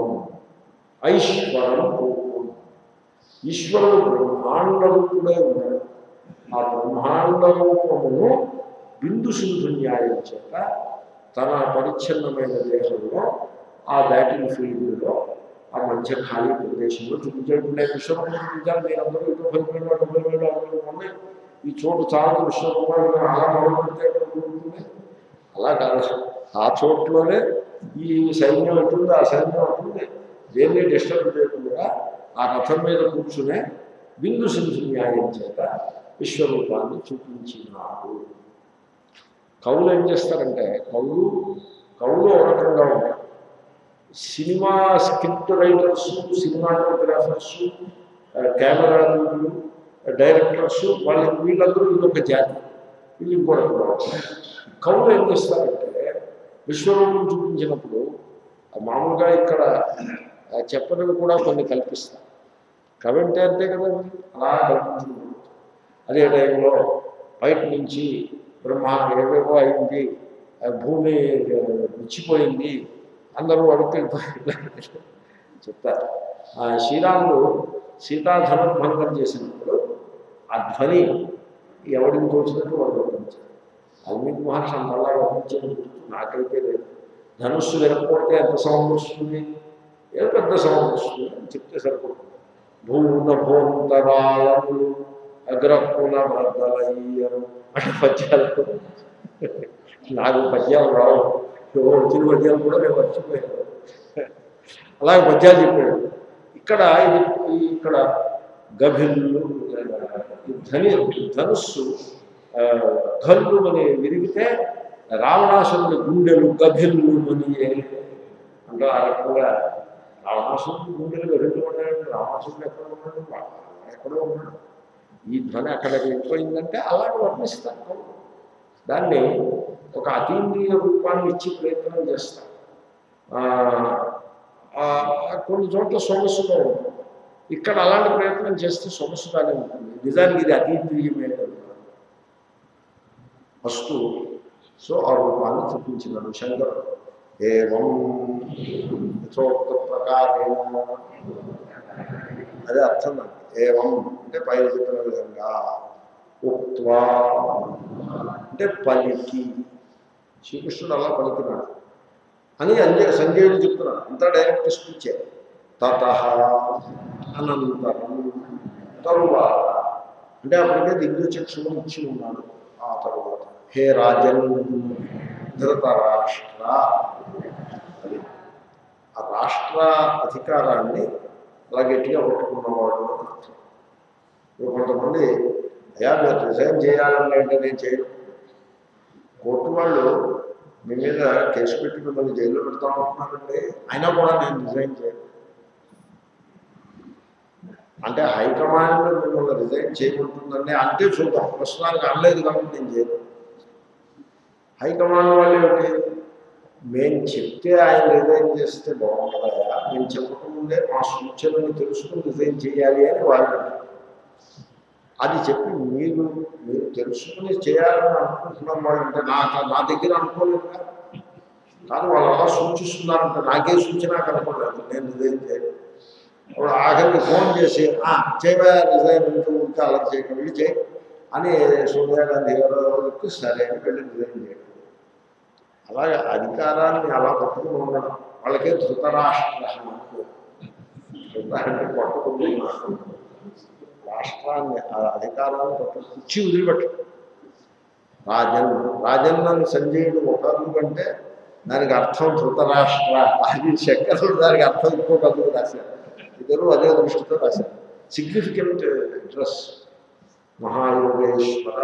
ఐశ్వరం రూపం ఈశ్వరుడు బ్రహ్మాండ రూపుడై ఉన్నాడు ఆ బ్రహ్మాండ రూపమును బిందు సింధు న్యాయం చేత తన పరిచ్ఛిన్నమైన దేహంలో ఆ బ్యాటింగ్ ఫీల్డ్లో ఆ మధ్య ఖాళీ ప్రదేశంలో చూపించాడు నేను విశ్వరూపం చూపించాను నేను అందరూ ఇటు పది వేలు డెబ్బై వేలు అరవై వేలు ఉన్నాయి ఈ చోటు చాలా విశ్వరూపాలు అలా మొదలు పెడితే ఎక్కడ ఉంటుంది అలా కాదు ఆ చోట్లోనే ఈ సైన్యం ఎట్టుంది ఆ సైన్యం అటుంది దేన్ని డిస్టర్బ్ చేయకుండా ఆ రథం మీద కూర్చునే బిందు సింధు న్యాయం చేత విశ్వరూపాన్ని చూపించినాడు కవులు ఏం చేస్తారంటే కవులు కవులు ఒక రకంగా ఉంటారు cinema script writers cinematographers camera directors వాళ్ళ వీళ్ళందరూ ఇదొక జాతి వీళ్ళు ఇంకో రకంగా ఉంటారు కవులు ఏం చేస్తారంటే విశ్వరూపం చూపించినప్పుడు ఆ మామూలుగా ఇక్కడ ఆ చెప్పనివి కూడా కొన్ని కల్పిస్తారు కవి అంటే అంతే కదండి అలా కల్పించుకుంటారు అదే టైంలో బయట నుంచి బ్రహ్మ ఏవేవో అయింది ఆ భూమి ఇచ్చిపోయింది అందరూ అడుగుకెళ్ళిపోయింది చెప్తారు ఆ శ్రీరాముడు సీతాధనం భంగం చేసినప్పుడు ఆ ధ్వని ఎవరికి తోచినట్టు వాళ్ళు వర్ణించారు వాల్మీకి మహర్షి అంతలా వర్ణించేది గుర్తు నాకైతే లేదు ధనుస్సు వినకపోతే ఎంత సౌండ్ వస్తుంది ఏ పెద్ద సౌండ్ వస్తుంది అని చెప్తే సరిపడుతుంది భూత భూంతరాళము అగ్రకుల బ్రద్దలయ్యను అంటే పద్యాలు నాకు పద్యాలు రావు ఏవో వచ్చిన పద్యాలు కూడా నేను మర్చిపోయాను అలాగే పద్యాలు చెప్పాడు ఇక్కడ ఇది ఇక్కడ గభిల్లు ఈ ధని ధనుస్సు ఆ, ఘల్లు అని విరిగితే రావణాసురుడి గుండెలు గభిల్లు అని అంటే ఆ రకంగా రావణాసురుడి గుండెలు గభిల్లు ఉన్నాయండి రావణాసురుడు ఎక్కడ ఉన్నాడు వాడు ఎక్కడో ఉన్నాడు ఈ ధ్వని అక్కడికి వెళ్ళిపోయిందంటే అలాగే వర్ణిస్తాను దాన్ని ఒక అతీంద్రియ రూపాన్ని ఇచ్చి ప్రయత్నం చేస్తాం ఆ, ఆ, కొన్ని చోట్ల సొగసుగా ఉంటుంది ఇక్కడ అలాంటి ప్రయత్నం చేస్తే సొగసుగానే ఉంటుంది నిజానికి ఇది అతీంద్రియమే కదా ఫస్ట్ సో ఆ రూపాన్ని చూపించినాడు శంకరుడు ఏవం యథోక్త ప్రకారేణ అదే అర్థం నాకు ఏవం అంటే పైన చెప్పిన విధంగా ఉక్వా అంటే పలికి శ్రీకృష్ణుడు అలా పలికినాడు అని అంజ సంజయుడు చెప్తున్నాడు అంతా డైరెక్ట్ స్పీచే తత అనంతరం తరువాత అంటే అప్పటికే దిగ్గుచక్షులు ఇచ్చి ఉన్నాడు ఆ తరువాత హే రాజన్ ధృతరాష్ట్ర అది ఆ రాష్ట్ర అధికారాన్ని అలా గట్టిగా పట్టుకున్నవాడు అని అర్థం ఇప్పుడు కొంతమంది అయ్యా మీరు రిజైన్ చేయాలని అంటే నేను చేయను కోర్టు వాళ్ళు మీ మీద కేసు పెట్టి మిమ్మల్ని జైల్లో పెడతాం అనుకున్నారంటే అయినా కూడా నేను రిజైన్ చేయను అంటే హైకమాండ్ మిమ్మల్ని రిజైన్ చేయకుంటుందండి అంతే చూద్దాం ప్రస్తుతానికి అనలేదు కాబట్టి నేను చేయను హైకమాండ్ వాళ్ళు ఏమిటి మేము చెప్తే ఆయన రిజైన్ చేస్తే బాగుంటుందా మేము చెప్పకముందే మా సూచనలు తెలుసుకుని రిజైన్ చేయాలి అని వాళ్ళు అంటారు. అది చెప్పి మీరు మీరు తెలుసుకుని చేయాలని అనుకుంటున్నాం వాళ్ళంటే నాకు నా దగ్గర అనుకోలేదు కదా. కానీ వాళ్ళు అలా సూచిస్తున్నారంటే నాకే సూచన కనపడలేదు నేను రిజైన్ చేయను అప్పుడు ఆఖరికి ఫోన్ చేసి "ఆ, చేయవా రిజైన్ ఇంటూ ఉంటే అలా చేయక వెళ్ళి చేయి అని సోనియా గాంధీ గారు చెప్తే సరే అని వెళ్ళి రిజైన్ చేయడం అలాగే అధికారాన్ని అలా పట్టుకుని ఉండడం వాళ్ళకే ధృతరాష్ట్ర ధృత అంటే పట్టుకుని ఉన్నాడు రాష్ట్రాన్ని ఆ అధికారాన్ని పట్టు కుర్చీ వదిలిపెట్టడు రాజన్ రాజన్ అని సంజయుడు ఒకరు అంటే దానికి అర్థం ధృతరాష్ట్ర అది శంకరుడు దానికి అర్థం ఇంకొకరు రాశారు ఇద్దరు అదే దృష్టితో రాశారు సిగ్నిఫికెంట్ డ్రెస్ మహాయోగేశ్వర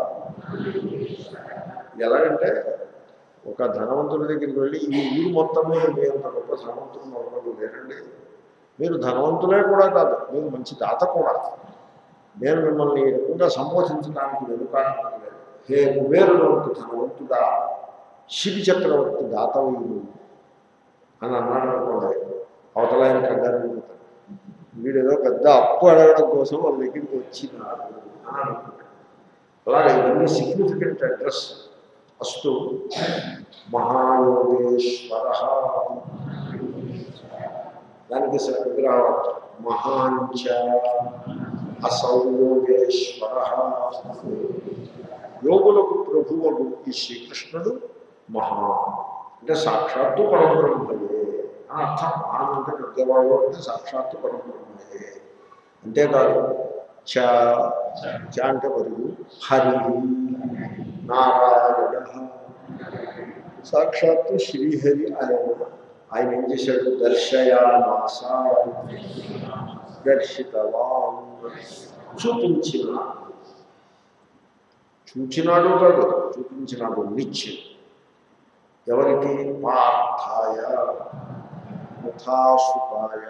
ఎలాగంటే ఒక ధనవంతుడి దగ్గరికి వెళ్ళి ఈ ఊరు మొత్తం మీద మీ అంత గొప్ప ధనవంతులు మరొకరు లేరండి మీరు ధనవంతులే కూడా కాదు మీరు మంచి దాత కూడా నేను మిమ్మల్ని ఈ రకంగా సంబోధించడానికి వెనుకాడలేదు హే కుబేరుడు ధనవంతుడా శివి చక్రవర్తి దాతవీయుడు అని అన్నాడు అనుకోండి అవతల ఆయన కంగారు పడిపోతాడు. వీడేదో పెద్ద అప్పు అడగడం కోసం వాళ్ళ దగ్గరికి వచ్చినాడు అని అనుకుంటాడు అలాగే ఇవన్నీ సిగ్నిఫికెంట్ అడ్రస్ అస్తు మహాయోగేశ్వర దానికి స- విగ్రహం మహాంచ అసౌ యోగేశ్వర యోగులకు ప్రభువులు ఈ శ్రీకృష్ణుడు మహా అంటే సాక్షాత్తు పరబ్రహ్మయే అని అర్థం మహాన్ అంటే పెద్దవాడు అంటే సాక్షాత్తు పరబ్రహ్మయే అంతేకాదు చ చ అంటే మరియు హరి నారాయణ సాక్షాత్తు శ్రీహరి ఆయన ఆయన ఏం చేశాడు దర్శయామాస దర్శితవాన్ చూపించిన చూచినాడు కాదు చూపించినాడు నిత్యం ఎవరికి పార్థాయ ముఖాసుతాయ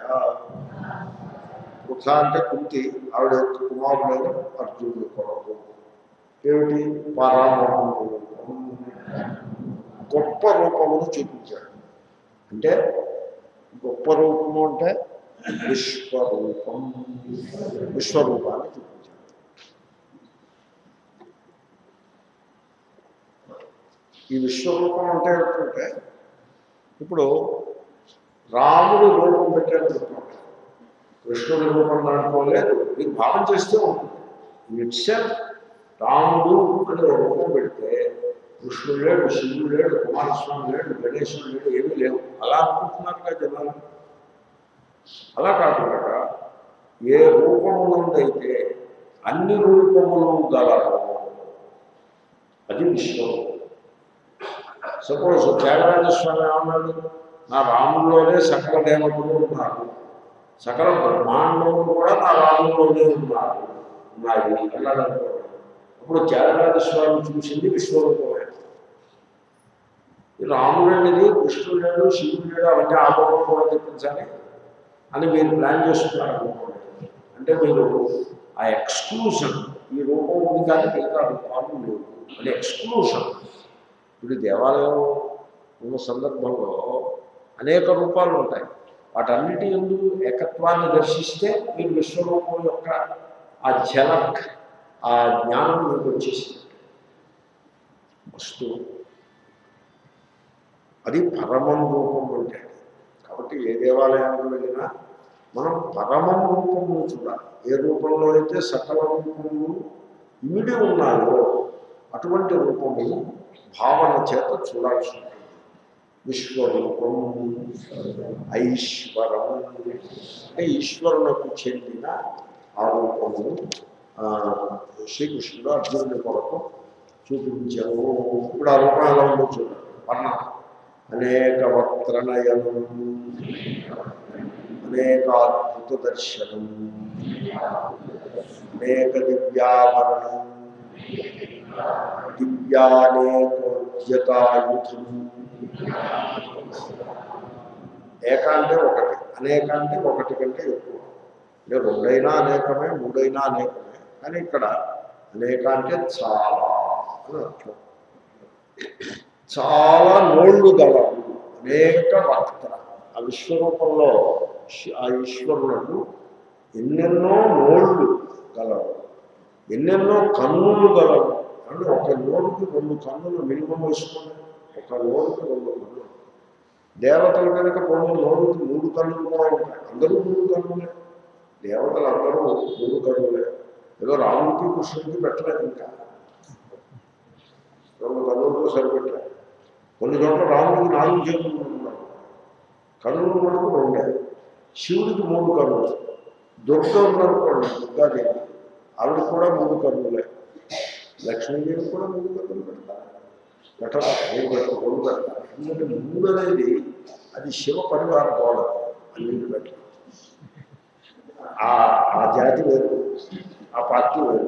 ముఖ అంటే కుంతి ఆవిడ యొక్క కుమారుడైన అర్జునుడు కొరకు ఏమిటి పరమం రూపం గొప్ప రూపమును చూపించాడు అంటే గొప్ప రూపము అంటే విశ్వరూపం విశ్వరూపాన్ని చూపించాడు ఈ విశ్వరూపం అంటే ఏంటంటే ఇప్పుడు రాముడు రూపం పెట్టాడు అనుకోండి. కృష్ణుడి రూపం దాంట్లో లేదు మీరు భావం చేస్తే ఉంటుంది ఇట్సెల్ఫ్ రాముడు అని ఒక రూపం పెడితే కృష్ణుడు లేడు శివుడు లేడు కుమారస్వామి లేడు గణేశుడు లేడు ఏమీ లేవు అలా అనుకుంటున్నారుగా జనాలు అలా కాకుండా ఏ రూపమునందైతే అన్ని రూపములు గలవు అది విశ్వం సపోజ్ త్యాగరాజస్వామి ఏమన్నాడు నా రాముల్లోనే సకల దేవతలు ఉన్నారు సకల బ్రహ్మాండములు కూడా నా రాముల్లోనే ఉన్నారు ఉన్నాయి అన్నాడు అనుకోండి. అప్పుడు త్యాగరాజస్వామి చూసింది విశ్వరూపమే ఈ రాముడు అనేది కృష్ణుడు లేడు శివుడు లేడు అవన్నీ ఆ రూపం కూడా తెప్పించాలి అని మీరు ప్లాన్ చేస్తున్నారు అనుకోండి అంటే మీరు ఆ ఎక్స్క్లూషన్ ఈ రూపం ఉంది కానీ మిగతా రూపాలు లేవు అది ఎక్స్క్లూషన్ ఇప్పుడు దేవాలయం ఉన్న సందర్భంలో అనేక రూపాలు ఉంటాయి వాటన్నిటి ఎందు ఏకత్వాన్ని దర్శిస్తే మీరు విశ్వరూపం యొక్క ఆ ఝలక్ ఆ జ్ఞానం మీకు వచ్చేసింది వస్తువు అది పరమం రూపం అంటే కాబట్టి ఏ దేవాలయానికి వెళ్ళినా మనం పరమం రూపమును చూడాలి ఏ రూపంలో అయితే సకల రూపములు ఇమిడి ఉన్నాయో అటువంటి రూపమును భావన చేత చూడాల్సి ఉంటుంది విశ్వరూపం ఐశ్వరం అంటే ఈశ్వరులకు చెందిన ఆ రూపమును ఆ, శ్రీకృష్ణుడు అర్జునుడి కొరకు చూపించారు ఇప్పుడు ఆ రూపం ఎలా ఉందో చూడండి వర్ణం అనేక వక్త్రనయనం అనేకాద్భుత దర్శనం అనేక దివ్యాభరణం దివ్యానేకోద్యతాయుధం ఏక అంటే ఒకటి అనేక అంటే ఒకటి కంటే ఎక్కువ అంటే రెండైనా అనేకమే మూడైనా అనేకమే కానీ ఇక్కడ అనేక అంటే చాలా అని అర్థం చాలా నోళ్ళు గలవు అనేక వక్త ఆ విశ్వరూపంలో శి- ఆ ఈశ్వరులకు ఎన్నెన్నో నోళ్ళు గలవు ఎన్నెన్నో కన్నులు గలవు అంటే ఒక నోరుకి రెండు కన్నులు మినిమం వేసుకోండి ఒక నోరుకి రెండు కన్నులు దేవతల కనుక కొన్ని నోరుకి మూడు కన్నులు కూడా ఉంటాయి అందరూ మూడు కన్నులే దేవతలు అందరూ మూడు కన్నులే ఏదో రాముడికి కృష్ణుడికి పెట్టలేదు ఇంకా రెండు కన్నులతో సరిపెట్టారు కొన్ని చోట్ల రాముడికి నాలుగు చేతులు ఉన్నాయి కన్నులు మనకు రెండే శివుడికి మూడు కన్నులు దుర్గ ఉందనుకోండి దుర్గాదేవి ఆవిడ కూడా మూడు కన్నులే లక్ష్మీదేవి కూడా మూడు కన్నులు పెడతారు పెట్టరా మూడు పెట్ట మూడు పెడతారు ఎందుకంటే మూడు అనేది అది శివ పరివార గోడ అన్నింటి పెట్ట ఆ ఆ జాతి వేరు ఆ పార్టీ వేరు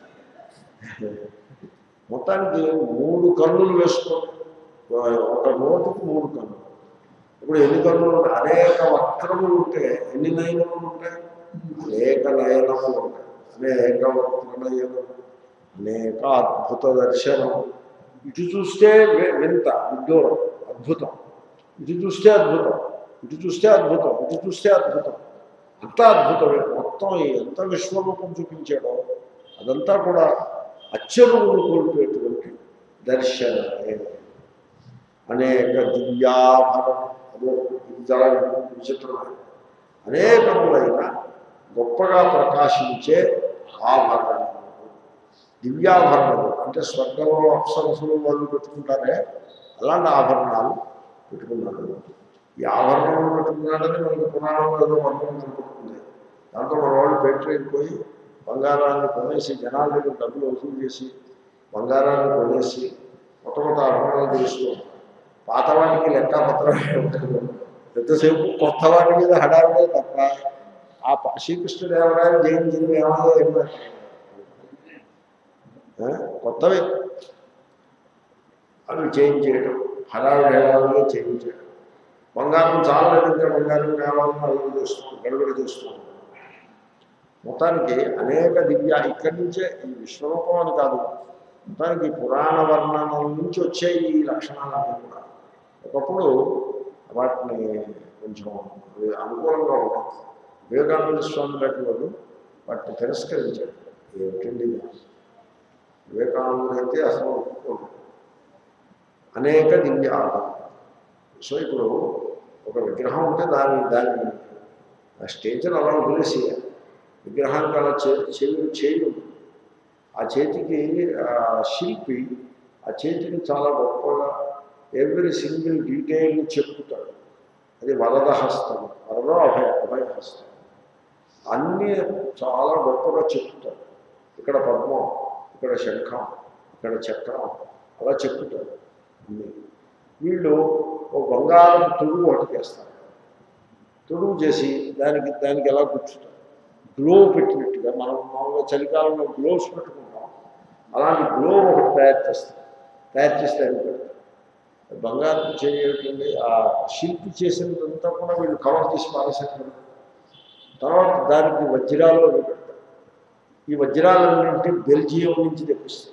మొత్తానికి మూడు కన్నులు వేసుకోండి ఒక నోటుకు మూడు కన్నులు ఇప్పుడు ఎన్ని కన్నులు ఉంటాయి అనేక వక్రములు ఉంటే ఎన్ని నయనములు ఉంటాయి అనేక నయనములు ఉంటాయి అనేక వక్ర నయనములు అనేక అద్భుత దర్శనం ఇటు చూస్తే వి- వింత విడ్డూరం అద్భుతం ఇటు చూస్తే అద్భుతం ఇటు చూస్తే అద్భుతం ఇటు చూస్తే అద్భుతం అంతా అద్భుతమే మొత్తం ఎంత విశ్వరూపం చూపించాడో అదంతా కూడా అచ్చరువులు కోల్పోయేటువంటి దర్శనమే అనేక దివ్యాభరణ అదో ఇది చాలా విచిత్రమైన అనేకములైన గొప్పగా ప్రకాశించే ఆభరణములు దివ్యాభరణములు అంటే స్వర్గంలో అప్సరసులు వాళ్ళు పెట్టుకుంటారే అలాంటి ఆభరణాలు పెట్టుకున్నాడు ఈ ఆభరణాలు పెట్టుకున్నాడని మనకి పురాణంలో ఏదో వర్ణం కనపడుతుంది దాంతో మన వాళ్ళు ఫ్యాక్టరీకి పోయి బంగారాన్ని కొనేసి జనాల దగ్గర డబ్బులు వసూలు చేసి బంగారాన్ని కొనేసి కొత్త కొత్త ఆభరణాలు తీసుకుంటారు పాత వాటికి లెక్కపత్రం ఉంటుంది ఎంతసేపు కొత్త వాటి మీద హడావిడే తప్ప ఆ ప- శ్రీకృష్ణదేవరాయలు జయించింది ఏమో ఏమో ఆ? కొత్తవి అవి చేంజ్ చేయడం హడావిడి హడావిడిగా చేంజ్ చేయడం బంగారం చాలా ఇంకా బంగారం కావాలని అడుగు చేస్తున్నాం గడుగుడు చేస్తున్నాం మొత్తానికి అనేక దివ్య ఇక్కడి నుంచే ఈ విశ్వరూపం అని కాదు మొత్తానికి పురాణ వర్ణనం నుంచి వచ్చే ఈ లక్షణాలన్నీ కూడా ఒకప్పుడు వాటిని కొంచెం అవి అనుకూలంగా ఉంటాం వివేకానంద స్వామి లాంటి వాళ్ళు వాటిని తిరస్కరించాడు ఏమిటండి ఇది? వివేకానందుడు అయితే అసలు ఒప్పుకోడు అనేక దివ్య ఆధారం సో ఇప్పుడు ఒక విగ్రహం ఉంటే దాని దాని ఆ స్టేజ్ని అలా వదిలేసేయాలి విగ్రహానికి అలా చే చెవి చేయి ఉంటుంది. ఆ చేతికి ఆ శిల్పి ఆ చేతిని చాలా గొప్పగా ఎవ్రీ సింగిల్ డీటెయిల్ని చెప్పుతాడు అది వరద హస్తం వరద అభయ అభయ హస్తం అన్నీ చాలా గొప్పగా చెప్పుతాడు ఇక్కడ పద్మం ఇక్కడ శంఖం ఇక్కడ చక్రం అలా చెప్పుతాడు అన్నీ వీళ్ళు ఒక బంగారం తుడుగు ఒకటి చేస్తారు తుడుగు చేసి దానికి దానికి ఎలా కూర్చుతారు గ్లో పెట్టినట్టుగా మనం మామూలుగా చలికాలంలో గ్లోవ్స్ పెట్టుకుంటాం అలాంటి గ్లో ఒకటి తయారు చేస్తారు తయారు చేసి దానికి పెడతారు బంగారం చేయటండి ఆ శిల్పి చేసినంతా కూడా వీళ్ళు కవర్ చేసి పారేసేటారు తర్వాత దానికి వజ్రాలు అవి పెడతారు ఈ వజ్రాలన్నింటి బెల్జియం నుంచి తెప్పిస్తారు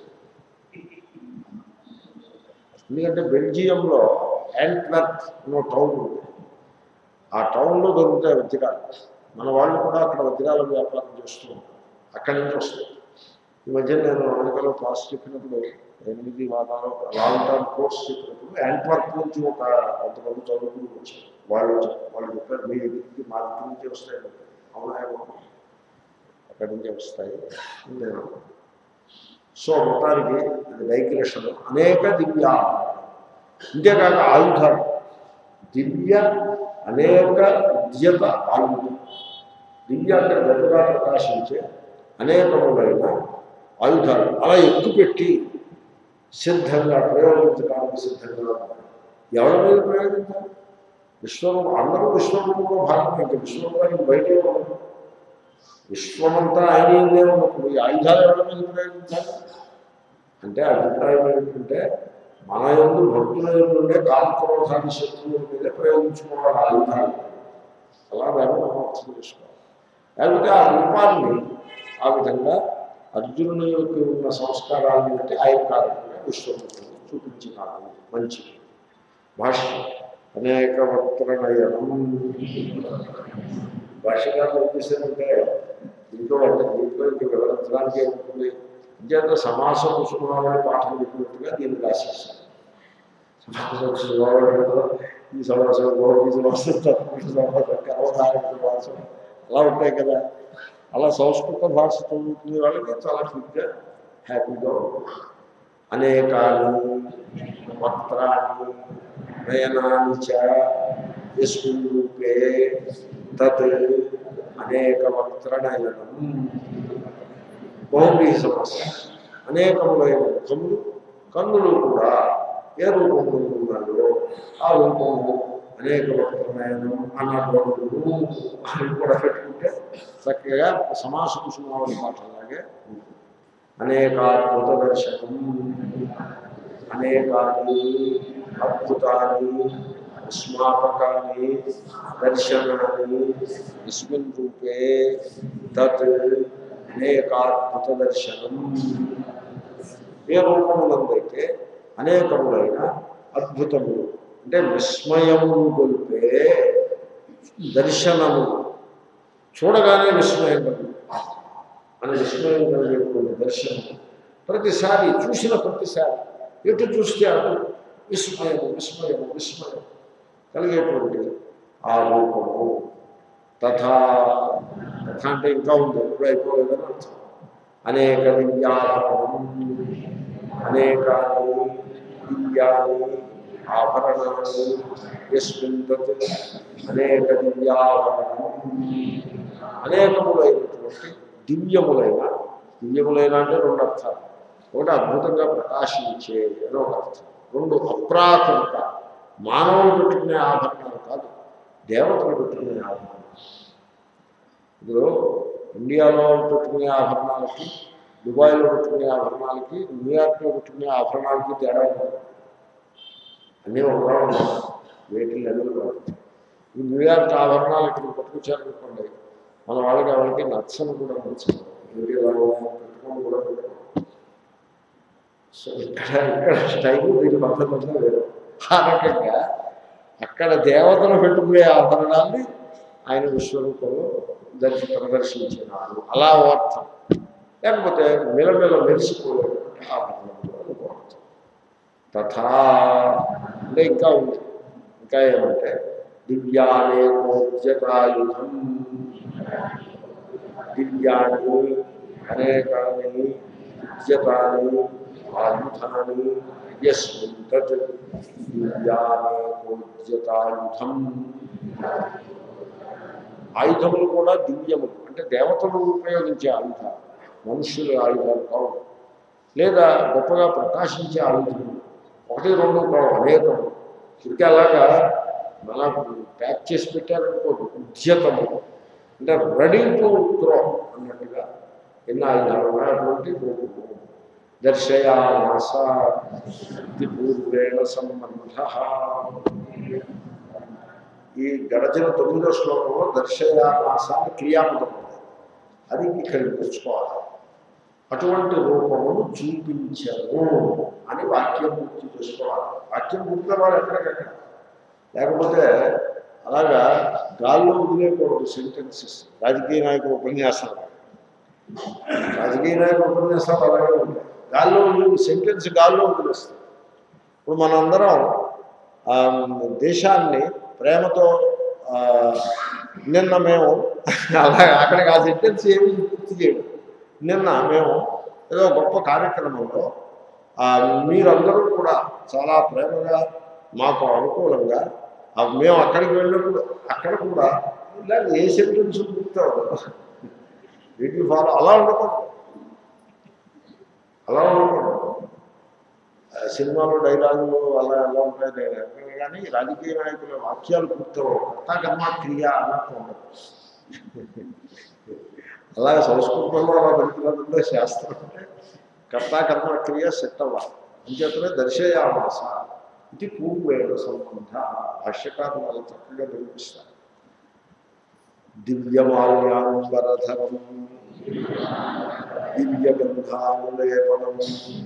ఎందుకంటే బెల్జియంలో యాంట్వర్ప్ అనే టౌన్ ఉంది ఆ టౌన్లో దొరుకుతాయి వజ్రాలు మన వాళ్ళు కూడా అక్కడ వజ్రాల వ్యాపారం చేస్తూ ఉంటారు అక్కడి నుంచి వస్తాయి ఈ మధ్య నేను అమెరికాలో క్లాస్ చెప్పినప్పుడు ఎనిమిది వారాలు లాంగ్ టర్మ్ కోర్స్ చెప్పినప్పుడు యాంట్వర్ప్ నుంచి ఒక కొంతమంది చదువుకుని వచ్చారు వాళ్ళు చెప్ప- వాళ్ళు చెప్పారు మీ దగ్గరికి మా దగ్గర నుంచి వస్తాయి అవునా ఏమో అక్కడి నుంచి వస్తాయి అని నేను అనుకున్నాను. సో మొత్తానికి ఇది డైగ్రెషన్ అనేక దివ్య అంతేకాక ఆయుధాలు దివ్య అనేక విద్యత ఆయుధం దివ్య అంటే గొప్పగా ప్రకాశించే అనేకములైన ఆయుధాలు అలా ఎక్కుపెట్టి సిద్ధంగా ప్రయోగించడానికి సిద్ధంగా ఉన్నాయి ఎవరి మీద ప్రయోగించాలి విశ్వరూపం అందరూ విశ్వరూపంలో భాగం ఇంకా విశ్వరూపానికి బయటే ఉండదు విశ్వమంతా ఆయనే ఉన్నప్పుడు ఈ ఆయుధాలు ఎవరి మీద ప్రయోగించాలి అంటే అభిప్రాయం ఏంటంటే మన ఎందు భక్తుల ఎందు ఉండే కామక్రోధాది శత్రువుల మీద ప్రయోగించుకోవాలి ఆయుధాలు అలా దాన్ని మనం అర్థం చేసుకోవాలి లేకపోతే ఆ రూపాన్ని ఆ విధంగా అర్జునుని యొక్క ఉన్న సంస్కారాన్ని బట్టి ఆయన కారణంగా విశ్వరూపం చూపించినాడు మంచిది భాష్యం అనేక వక్రనయనం భాష్యకారులు ఏం చేశారంటే దీంట్లో అంటే దీంట్లో ఇంక వివరించడానికి ఏముంటుంది అంచేత సమాస కుసుమావళి పాఠం చెప్పినట్టుగా దీన్ని రాసేసారు సమాస కుసుమావళిలో ఈ సమాసం గౌరీ సమాసం తత్పురుష సమాసం కర్మధారక సమాసం అలా ఉంటాయి కదా అలా సంస్కృత భాష చదువుకునే వాళ్ళకి చాలా క్విక్గా హ్యాపీగా ఉంటుంది అనేకాని వక్రాన్ని నయనాన్ని చ యస్మిన్ రూపే తత్ అనేక వక్రనయనం బహువ్రీహి సమస్య అనేకములైన ముఖములు కన్నులు కూడా ఏ రూపంలో ఉన్నాయో ఆ రూపము అనేక వక్రమైన అన్నటువంటి అని కూడా పెట్టుకుంటే చక్కగా సమాస కుసుమావళి పాఠంలాగే ఉంటుంది అనేకాద్భుత దర్శనం అనేకాని అద్భుతాన్ని విస్మాపకాన్ని దర్శనాన్ని విస్మిన్ రూపే తత్ అనేకాద్భుత దర్శనం ఏ రూపములందైతే అనేకములైన అద్భుతములు అంటే విస్మయములు గొల్పే దర్శనము చూడగానే విస్మయం కలుగు అని విస్మయం కలిగేటువంటి దర్శనం ప్రతిసారి చూసిన ప్రతిసారి ఎటు చూస్తే అటు విస్మయము విస్మయము విస్మయం కలిగేటువంటి ఆ రూపము తథా తథా అంటే ఇంకా ఉంది ఎప్పుడు అయిపోలేదని అర్థం అనేక దివ్యాభరణం అనేకాని దివ్యాని ఆభరణాలు యస్మిన్ తత్ అనేక దివ్యాభరణం అనేకములైనటువంటి దివ్యములైన దివ్యములైన అంటే రెండు అర్థాలు ఒకటి అద్భుతంగా ప్రకాశించే అని ఒక అర్థం రెండు అప్రాకృత మానవులు పెట్టుకునే ఆభరణాలు కాదు దేవతలు పెట్టుకునే ఆభరణాలు ఇప్పుడు ఇండియాలో పెట్టుకునే ఆభరణాలకి దుబాయ్లో పెట్టుకునే ఆభరణాలకి న్యూయార్క్లో పెట్టుకునే ఆభరణాలకి తేడా ఉంది అన్నీ ఒకలా ఉన్నాయి వేటి లెవెల్ కాదు ఈ న్యూయార్క్ ఆభరణాలు ఇక్కడ పట్టుకొచ్చారనుకోండి మన వాళ్ళకి ఎవరికి నచ్చను కూడా నచ్చదు ఇండియాలో పెట్టుకోవడం కూడా పెట్టుకోవడం సో ఇక్కడ ఇక్కడ స్టైల్ దీని పద్ధతి వేరు ఆ రకంగా అక్కడ దేవతలు పెట్టుకునే ఆభరణాన్ని ఆయన విశ్వరూపంలో దర్శి ప్రదర్శించినారు అలా అర్థం లేకపోతే మిలమిల మెరిసిపోయేటువంటి ఆభరణంలో అనుకోవచ్చు తథా అంటే ఇంకా ఉంది ఇంకా ఏమంటే దివ్యానేకోద్యతాయుధం దివ్యాన్ని అనేకాని ఉద్యతాని ఆయుధాని యస్మిన్ తత్ దివ్యానేకోద్యతాయుధం ఆయుధములు కూడా దివ్యములు అంటే దేవతలు ఉపయోగించే ఆయుధాలు మనుష్యుల ఆయుధాలు కావు లేదా గొప్పగా ప్రకాశించే ఆయుధములు ఒకటి రెండు కావు అనేకం ఇంకా అలాగా మన ప్యాక్ చేసి పెట్టారనుకోదు ఉద్యతము అంటే రెడీ టు త్రో అన్నట్టుగా ఎన్ని ఆయుధాలు ఉన్నాయి అటువంటి రూపము దర్శయామాస ఇది పూర్వేణ సంబంధ ఈ గడచిన తొమ్మిదో శ్లోకంలో దర్శయామాసాన్ని క్రియాపదం ఉంది అది ఇక్కడికి తెచ్చుకోవాలి అటువంటి రూపమును చూపించను అని వాక్యం పూర్తి చేసుకోవాలి వాక్యం పూర్తి వాళ్ళు ఎక్కడికక్కడ లేకపోతే అలాగా గాల్లో వదిలేకూడదు సెంటెన్సెస్ రాజకీయ నాయకుల ఉపన్యాసాలు రాజకీయ నాయకుల ఉపన్యాసాలు అలాగే ఉంటాయి గాల్లో వదిలి సెంటెన్స్ గాల్లో వదిలేస్తాయి ఇప్పుడు మనందరం ఆ, దేశాన్ని ప్రేమతో ఆ, నిన్న మేము అలా అక్కడికి ఆ సెంటెన్స్ ఏమి పూర్తి చేయడం నిన్న మేము ఏదో గొప్ప కార్యక్రమంలో ఆ, మీరందరూ కూడా చాలా ప్రేమగా మాకు అనుకూలంగా ఆ, మేము అక్కడికి వెళ్ళినప్పుడు అక్కడ కూడా ఇలా ఏ సెంటెన్స్ పూర్తవదు వీటిని ఫాలో అలా ఉండకూడదు అలా ఉండకూడదు ఆ, సినిమాలో డైలాగులు అలా ఎలా ఉంటాయి నేను ఎక్కడ కానీ రాజకీయ నాయకుల వాక్యాలు పూర్తవు కర్త కర్మ క్రియ అన్నట్టు ఉండదు అలాగే సంస్కృతంలో అలా పెడుతున్నదో శాస్త్రం అంటే కర్త కర్మ క్రియ సెట్ అవ్వాలి అంచేతనే దర్శయామాస ఇది పూర్వేణ సంబంధ భాష్యకారులు అలా చక్కగా నిరూపిస్తారు దివ్యమాల్యాంబరధరం దివ్యగంధానులేపనం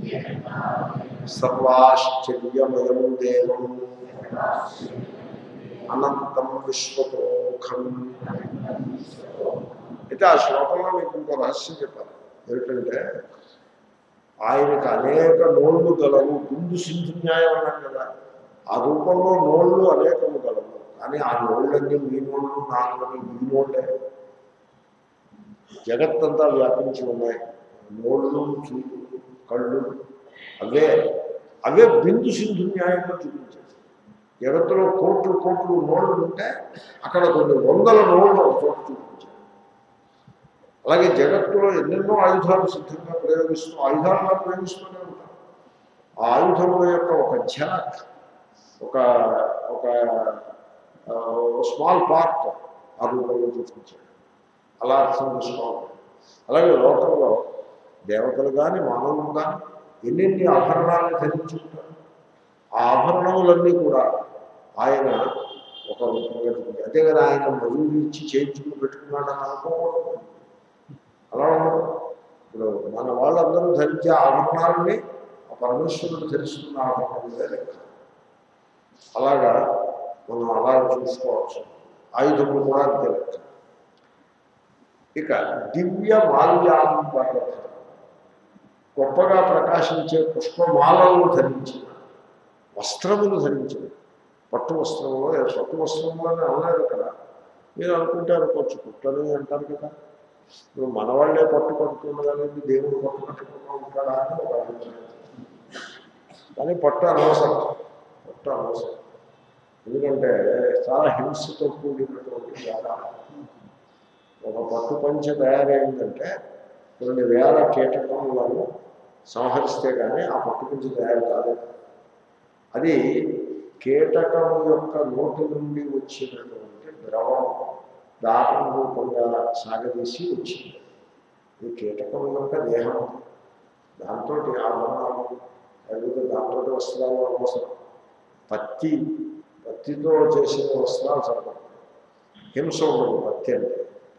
సర్వాశ్చర్యమయం దేవం అనంతం విశ్వతోఖం అయితే ఆ శ్లోకంలో మీకు ఇంకో రహస్యం చెప్పాలి ఏమిటంటే ఆయనకు అనేక నోళ్ళు గలవు బిందు సింధు న్యాయం అన్నాం కదా ఆ రూపంలో నోళ్ళు అనేకము గలవు కానీ ఆ నోళ్ళన్నీ మీ నోళ్ళు నా నోళ్ళు మీ నోళ్ళే జగత్తంతా వ్యాపించి ఉన్నాయి నోళ్ళు చూపులు కళ్ళు అవే అవే బిందు సింధు న్యాయంలో చూపించారు జగత్తులో కోట్లు కోట్లు నోళ్ళు ఉంటే అక్కడ కొన్ని వందల నోళ్ళు ఒక చోట చూపించారు అలాగే జగత్తులో ఎన్నెన్నో ఆయుధాలు సిద్ధంగా ప్రయోగిస్తూ ఆయుధాలను ప్రయోగిస్తూనే ఉంటారు ఆ ఆయుధముల యొక్క ఒక ఝలక్ ఒక ఒక స్మాల్ పార్ట్ ఆ రూపంలో చూపించాడు అలా అర్థం చేసుకోవాలి అలాగే లోకంలో దేవతలు కానీ మానవులు కానీ ఎన్నెన్ని ఆభరణాలను ధరించుకుంటారు ఆ ఆభరణములన్నీ కూడా ఆయన ఒక రూపంగా చూపించారు అంతేగాని ఆయన మజూరు ఇచ్చి చేయించుకుని పెట్టుకున్నాడని అనుకోకూడదు అలా ఉండదు ఇప్పుడు మన వాళ్ళందరూ ధరించే ఆభరణాలని ఆ పరమేశ్వరుడు ధరిస్తున్న ఆభరణములే లెక్క అలాగా మనం అలా చూసుకోవచ్చు ఆయుధములు కూడా అంతే లెక్క ఇక దివ్య మాల్యాంబరధ గొప్పగా ప్రకాశించే పుష్పమాలను ధరించిన వస్త్రములు ధరించిన పట్టు వస్త్రములో ఏ పట్టు వస్త్రములు అని అనలేదు అక్కడ మీరు అనుకుంటే అనుకోవచ్చు పుట్టని అంటారు కదా ఇప్పుడు మన వాళ్ళే పట్టు పట్టుకున్నదాన్ని దేవుడు పట్టు కట్టుకుంటూ ఉంటాడా అని ఒక అభిప్రాయం కానీ పట్టు అనవసరం పట్టు అనవసరం ఎందుకంటే చాలా హింసతో కూడినటువంటి వ్యాపారం ఒక పట్టు పంచ తయారైందంటే కొన్ని వేల కీటకములను సంహరిస్తే కానీ ఆ పట్టు పంచ తయారు కాలేదు అది కీటకము యొక్క నోటి నుండి వచ్చినటువంటి ద్రవం దాహం రూపంగా సాగదీసి వచ్చింది ఇది కీటకం యొక్క దేహం దాంతో ఆభరణాలు లేకపోతే దాంతో వస్త్రాలు అవసరం పత్తి పత్తితో చేసిన వస్త్రాలు సరిపడతాయి హింస ఉండదు పత్తి అంటే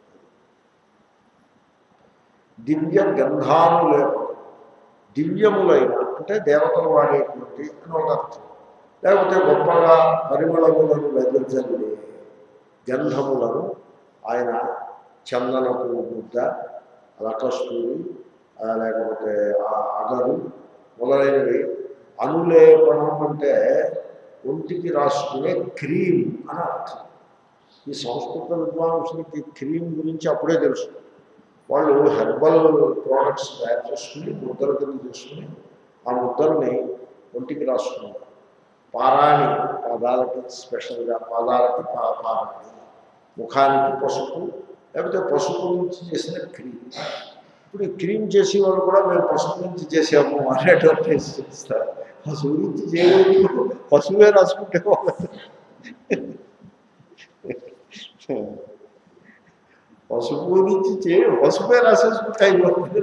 దివ్య గంధానులేపం దివ్యములైన అంటే దేవతలు వాడేటువంటి అని ఒక అర్థం లేకపోతే గొప్పగా పరిమళములను వెదజల్లి గంధములను ఆయన చందనపు ముద్ద లకస్తూరి ఆ లేకపోతే ఆ అగరు మొదలైనవి అనులేపనం అంటే ఒంటికి రాసుకునే క్రీమ్ అని అర్థం ఈ సంస్కృత విద్వాంసులకి క్రీమ్ గురించి అప్పుడే తెలుసు వాళ్ళు హెర్బల్ ప్రోడక్ట్స్ తయారు చేసుకుని ముద్దల కింద చేసుకుని ఆ ముద్దల్ని ఒంటికి రాసుకున్నారు పారాణి పాదాలకి స్పెషల్గా పాదాలకి పా పారాణి ముఖానికి పసుపు లేకపోతే పసుపు నుంచి చేసిన క్రీమ్ ఇప్పుడు ఈ క్రీమ్ చేసే వాళ్ళు కూడా మేము పసుపు నుంచి చేసాము అని అడ్వర్టైజ్ చేస్తారు పసుపు నుంచి చేయలేదు పసుపే రాసుకుంటే వాళ్ళు పసుపు నుంచి చే పసుపే రాసేసుకుంటే అయిపోతుంది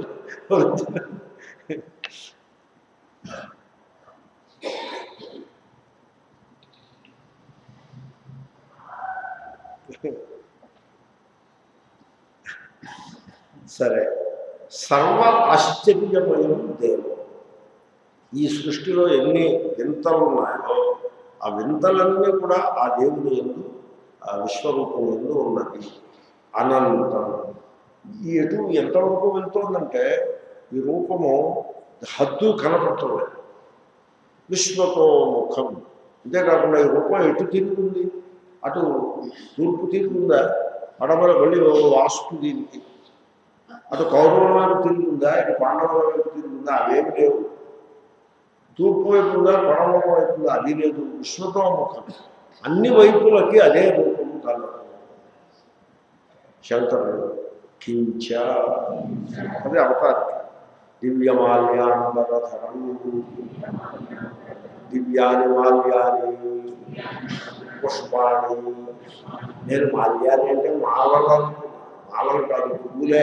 సరే సర్వ ఆశ్చర్యమయం దేవం ఈ సృష్టిలో ఎన్ని వింతలు ఉన్నాయో ఆ వింతలన్నీ కూడా ఆ దేవుని ఎందు ఆ విశ్వరూపం ఎందు ఉన్నది అనంతం ఈ ఎటు ఎంతవరకు వెళ్తోందంటే ఈ రూపము హద్దు కనపడలేదు విశ్వతో ముఖం అంతేకాకుండా ఈ రూపం ఎటు తిరుగుంది అటు తూర్పు తిరుగుందా పడమర వెళ్ళి వాస్తు దీనికి అటు కౌరవుల వైపు తిరుగుందా ఇటు పాండవుల వైపు తిరుగుందా అవేమి లేవు తూర్పు వైపు ఉందా పడమర వైపు ఉందా అది లేదు విశ్వతో ముఖం అన్ని వైపులకి అదే రూపము కలదు శంకరుడు కించ అదే అవతారం దివ్యమాల్యాంబరధరం దివ్యాని మాల్యాని పుష్పాణి నేను మాల్యాని అంటే మాలలు అనుకున్నా. మాలలు కాదు పువ్వులే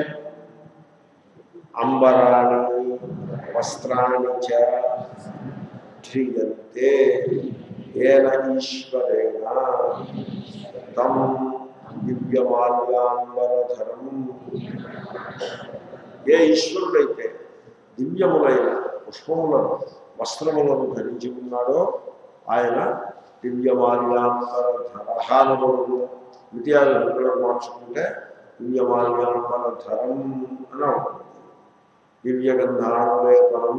అంబరాణి వస్త్రాణి చ ధ్రియన్తే ఏన ఈశ్వరేణ తం దివ్యమాల్యాంబరధరం ఏ ఈశ్వరుడైతే దివ్యములైన పుష్పములను వస్త్రములను ధరించి ఉన్నాడో ఆయన దివ్యమాల్యాంబరధరహానములను ద్వితీయ విభక్తులకు మార్చుకుంటే దివ్యమాల్యాంబరధరం అని ఉంటుంది దివ్యగంధానులేపనం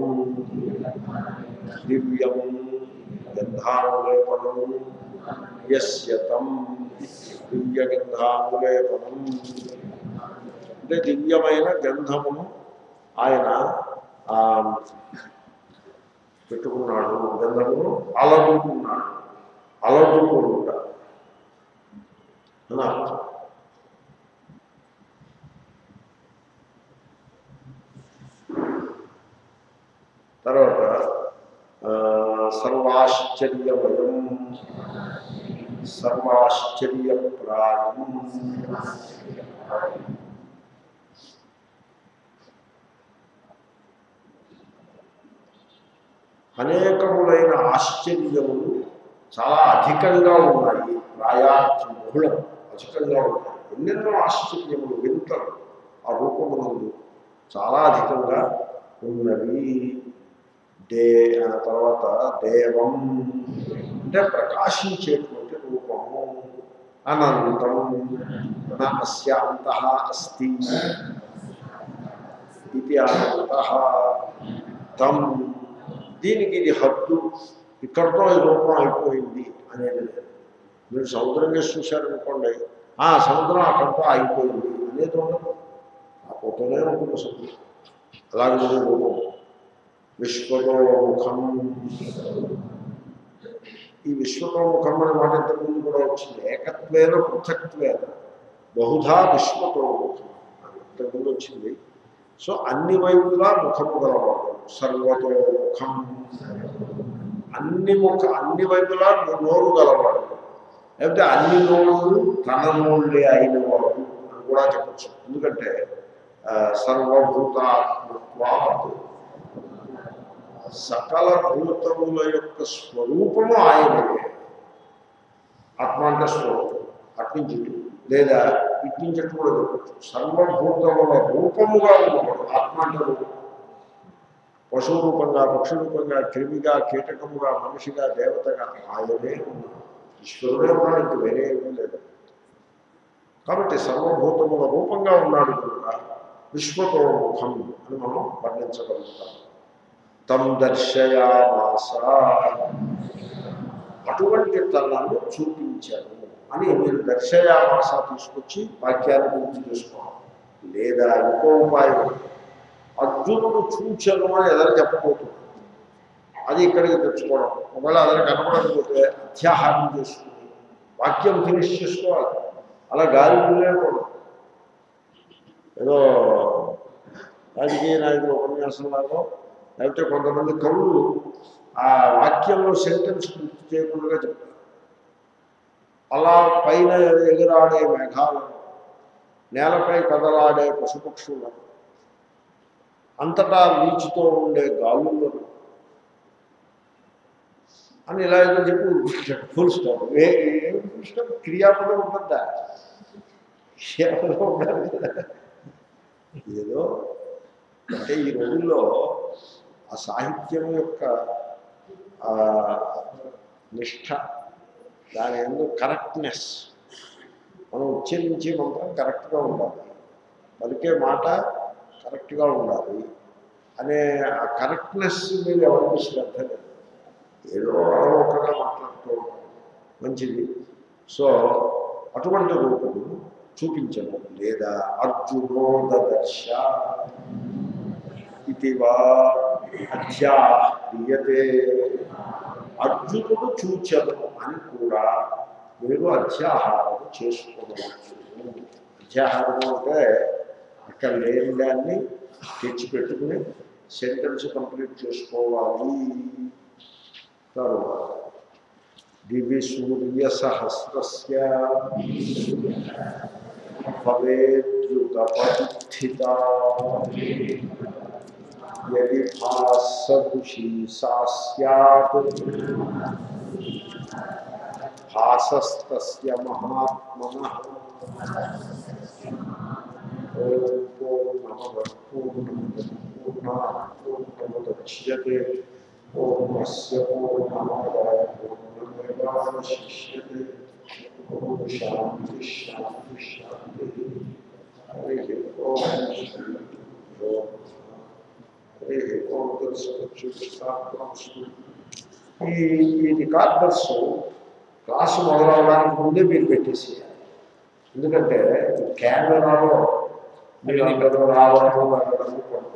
దివ్యం గంధానులేపనం యస్యతం దివ్యగంధానులేపనం అంటే దివ్యమైన గంధమును ఆయన ఆ, పెట్టుకున్నాడు గంధమును అలదుకున్నాడు అలదుకుంట అని అర్థం సర్వాశ్చర్యమయం సర్వాశ్చర్యప్రాయం అనేకములైన ఆశ్చర్యములు చాలా అధికంగా ఉన్నాయి ప్రాయార్థం బహుళం అధికంగా ఉన్నాయి ఎన్నెన్నో ఆశ్చర్యములు వింతలు ఆ రూపమునందు చాలా అధికంగా ఉన్నవి దే ఆ తర్వాత దేవం అంటే ప్రకాశించేటువంటి రూపము అనంతం నా అస్యాంత అస్తి ఇది అనంత తం దీనికి ఇది హద్దు ఇక్కడతో ఈ రూపం అయిపోయింది అనేది లేదు మీరు సముద్రం వేసి చూశారనుకోండి ఆ సముద్రం అక్కడితో అయిపోయింది అనేది ఉండదు ఆ పోతూనే ఉంటుంది సముద్రం అలాగే ఉంది రూపం విశ్వతోముఖం ఈ విశ్వతోముఖం అనే మాట ఇంతకుముందు కూడా వచ్చింది ఏకత్వేన పృథక్వేన బహుధా విశ్వతోముఖం అని ఇంతకుముందు వచ్చింది సో అన్ని వైపులా ముఖము గలవాడు సర్వతో ముఖం అన్ని ముఖ అన్ని వైపులా నోరు గలవాడు లేకపోతే అన్ని నోళ్ళు తన నోళ్ళే అయిన వాడు అని కూడా చెప్పచ్చు ఎందుకంటే ఆ, సర్వభూతాత్మత్వాత్ సకల భూతముల యొక్క స్వరూపము ఆయనయే ఆత్మ అంటే స్వరూపం అట్నుంచి ఇటు. లేదా ఇట్నుంచి అటు కూడా చెప్పచ్చు సర్వభూతముల రూపముగా ఉన్నవాడు ఆత్మ అంటే రూపం పశు రూపంగా పక్షి రూపంగా క్రిమిగా కీటకముగా మనిషిగా దేవతగా ఆయనే ఉన్నాడు ఈశ్వరుడే ఉన్నాడు ఇంక వేరే ఏమీ లేదు కాబట్టి సర్వభూతముల రూపంగా ఉన్నాడు కనుక విశ్వతో ముఖం అని మనం వర్ణించగలుగుతాం తం దర్శయామాస అటువంటి తనను చూపించాను అని మీరు దర్శయామాస తీసుకొచ్చి వాక్యాన్ని పూర్తి చేసుకోవాలి లేదా ఇంకో ఉపాయం అర్జునుడు చూచను అని ఎదరు చెప్పబోతుంది అది ఇక్కడికి తెచ్చుకోవడం ఒకవేళ అదన కనపడకపోతే అత్యాహారం చేసుకుని వాక్యం ఫినిష్ చేసుకోవాలి అలా గాలి వెళ్ళకూడదు ఏదో రాజకీయ నాయకులు ఉపన్యాసంలాగో లేకపోతే కొంతమంది కవులు ఆ వాక్యంలో సెంటెన్స్ పూర్తి చేయకుండా చెప్తారు అలా పైన ఎగురాడే మేఘాలను నేలపై కదలాడే పశుపక్షులను అంతటా వీచుతో ఉండే గాలులను అని ఇలా ఏదో చెప్పి ఫుల్ స్టాప్ ఏ ఏం ఫుల్ స్టాప్ క్రియాపదం ఉంటుందా క్రియాపదం ఉండాలి కదా ఏదో అంటే ఈ రోజుల్లో ఆ సాహిత్యం యొక్క ఆ, నిష్ఠ దాని ఎందు కరెక్ట్నెస్ మనం ఉచ్చరించే మంత్రం కరెక్ట్గా ఉండాలి పలికే మాట కరెక్ట్గా ఉండాలి అనే ఆ కరెక్ట్నెస్ మీద ఎవరికి శ్రద్ధ లేదు ఏదో అలవోకగా మాట్లాడుతూ ఉంటారు మంచిది సో అటువంటి రూపము చూపించము లేదా అర్జునోదర్శ ఇదివా అధ్యాహ్రియతే అర్జునుడు చూచను అని కూడా మీరు అధ్యాహారం చేసుకోవచ్చు అధ్యాహారము అంటే అక్కడ లేని దాన్ని తెచ్చిపెట్టుకుని సెంటెన్స్ కంప్లీట్ చేసుకోవాలి తర్వాత దివి సూర్య సహస్రస్య భవేద్యుగపస్థిత యది భాసభుషి సా స్యాత్ భాసస్తస్య మహాత్మనః ఓం పూర్ణమదః పూర్ణమిదః పూర్ణాత్ పూర్ణముదచ్యతే ఓం అస్య పూర్ణమాదాయ పూర్ణమేవాశిష్యతే ఓం శాంతి శాంతి శాంతి హరి ఓం శ్రీ ఓం హరి ఓం దర్శనచ్చు ఈ ఈ రికార్డర్స్ క్లాసు మొదలవడానికి ముందే మీరు పెట్టేసేయాలి ఎందుకంటే కెమెరాలో మీరు అందరూ రావడం వెళ్ళడం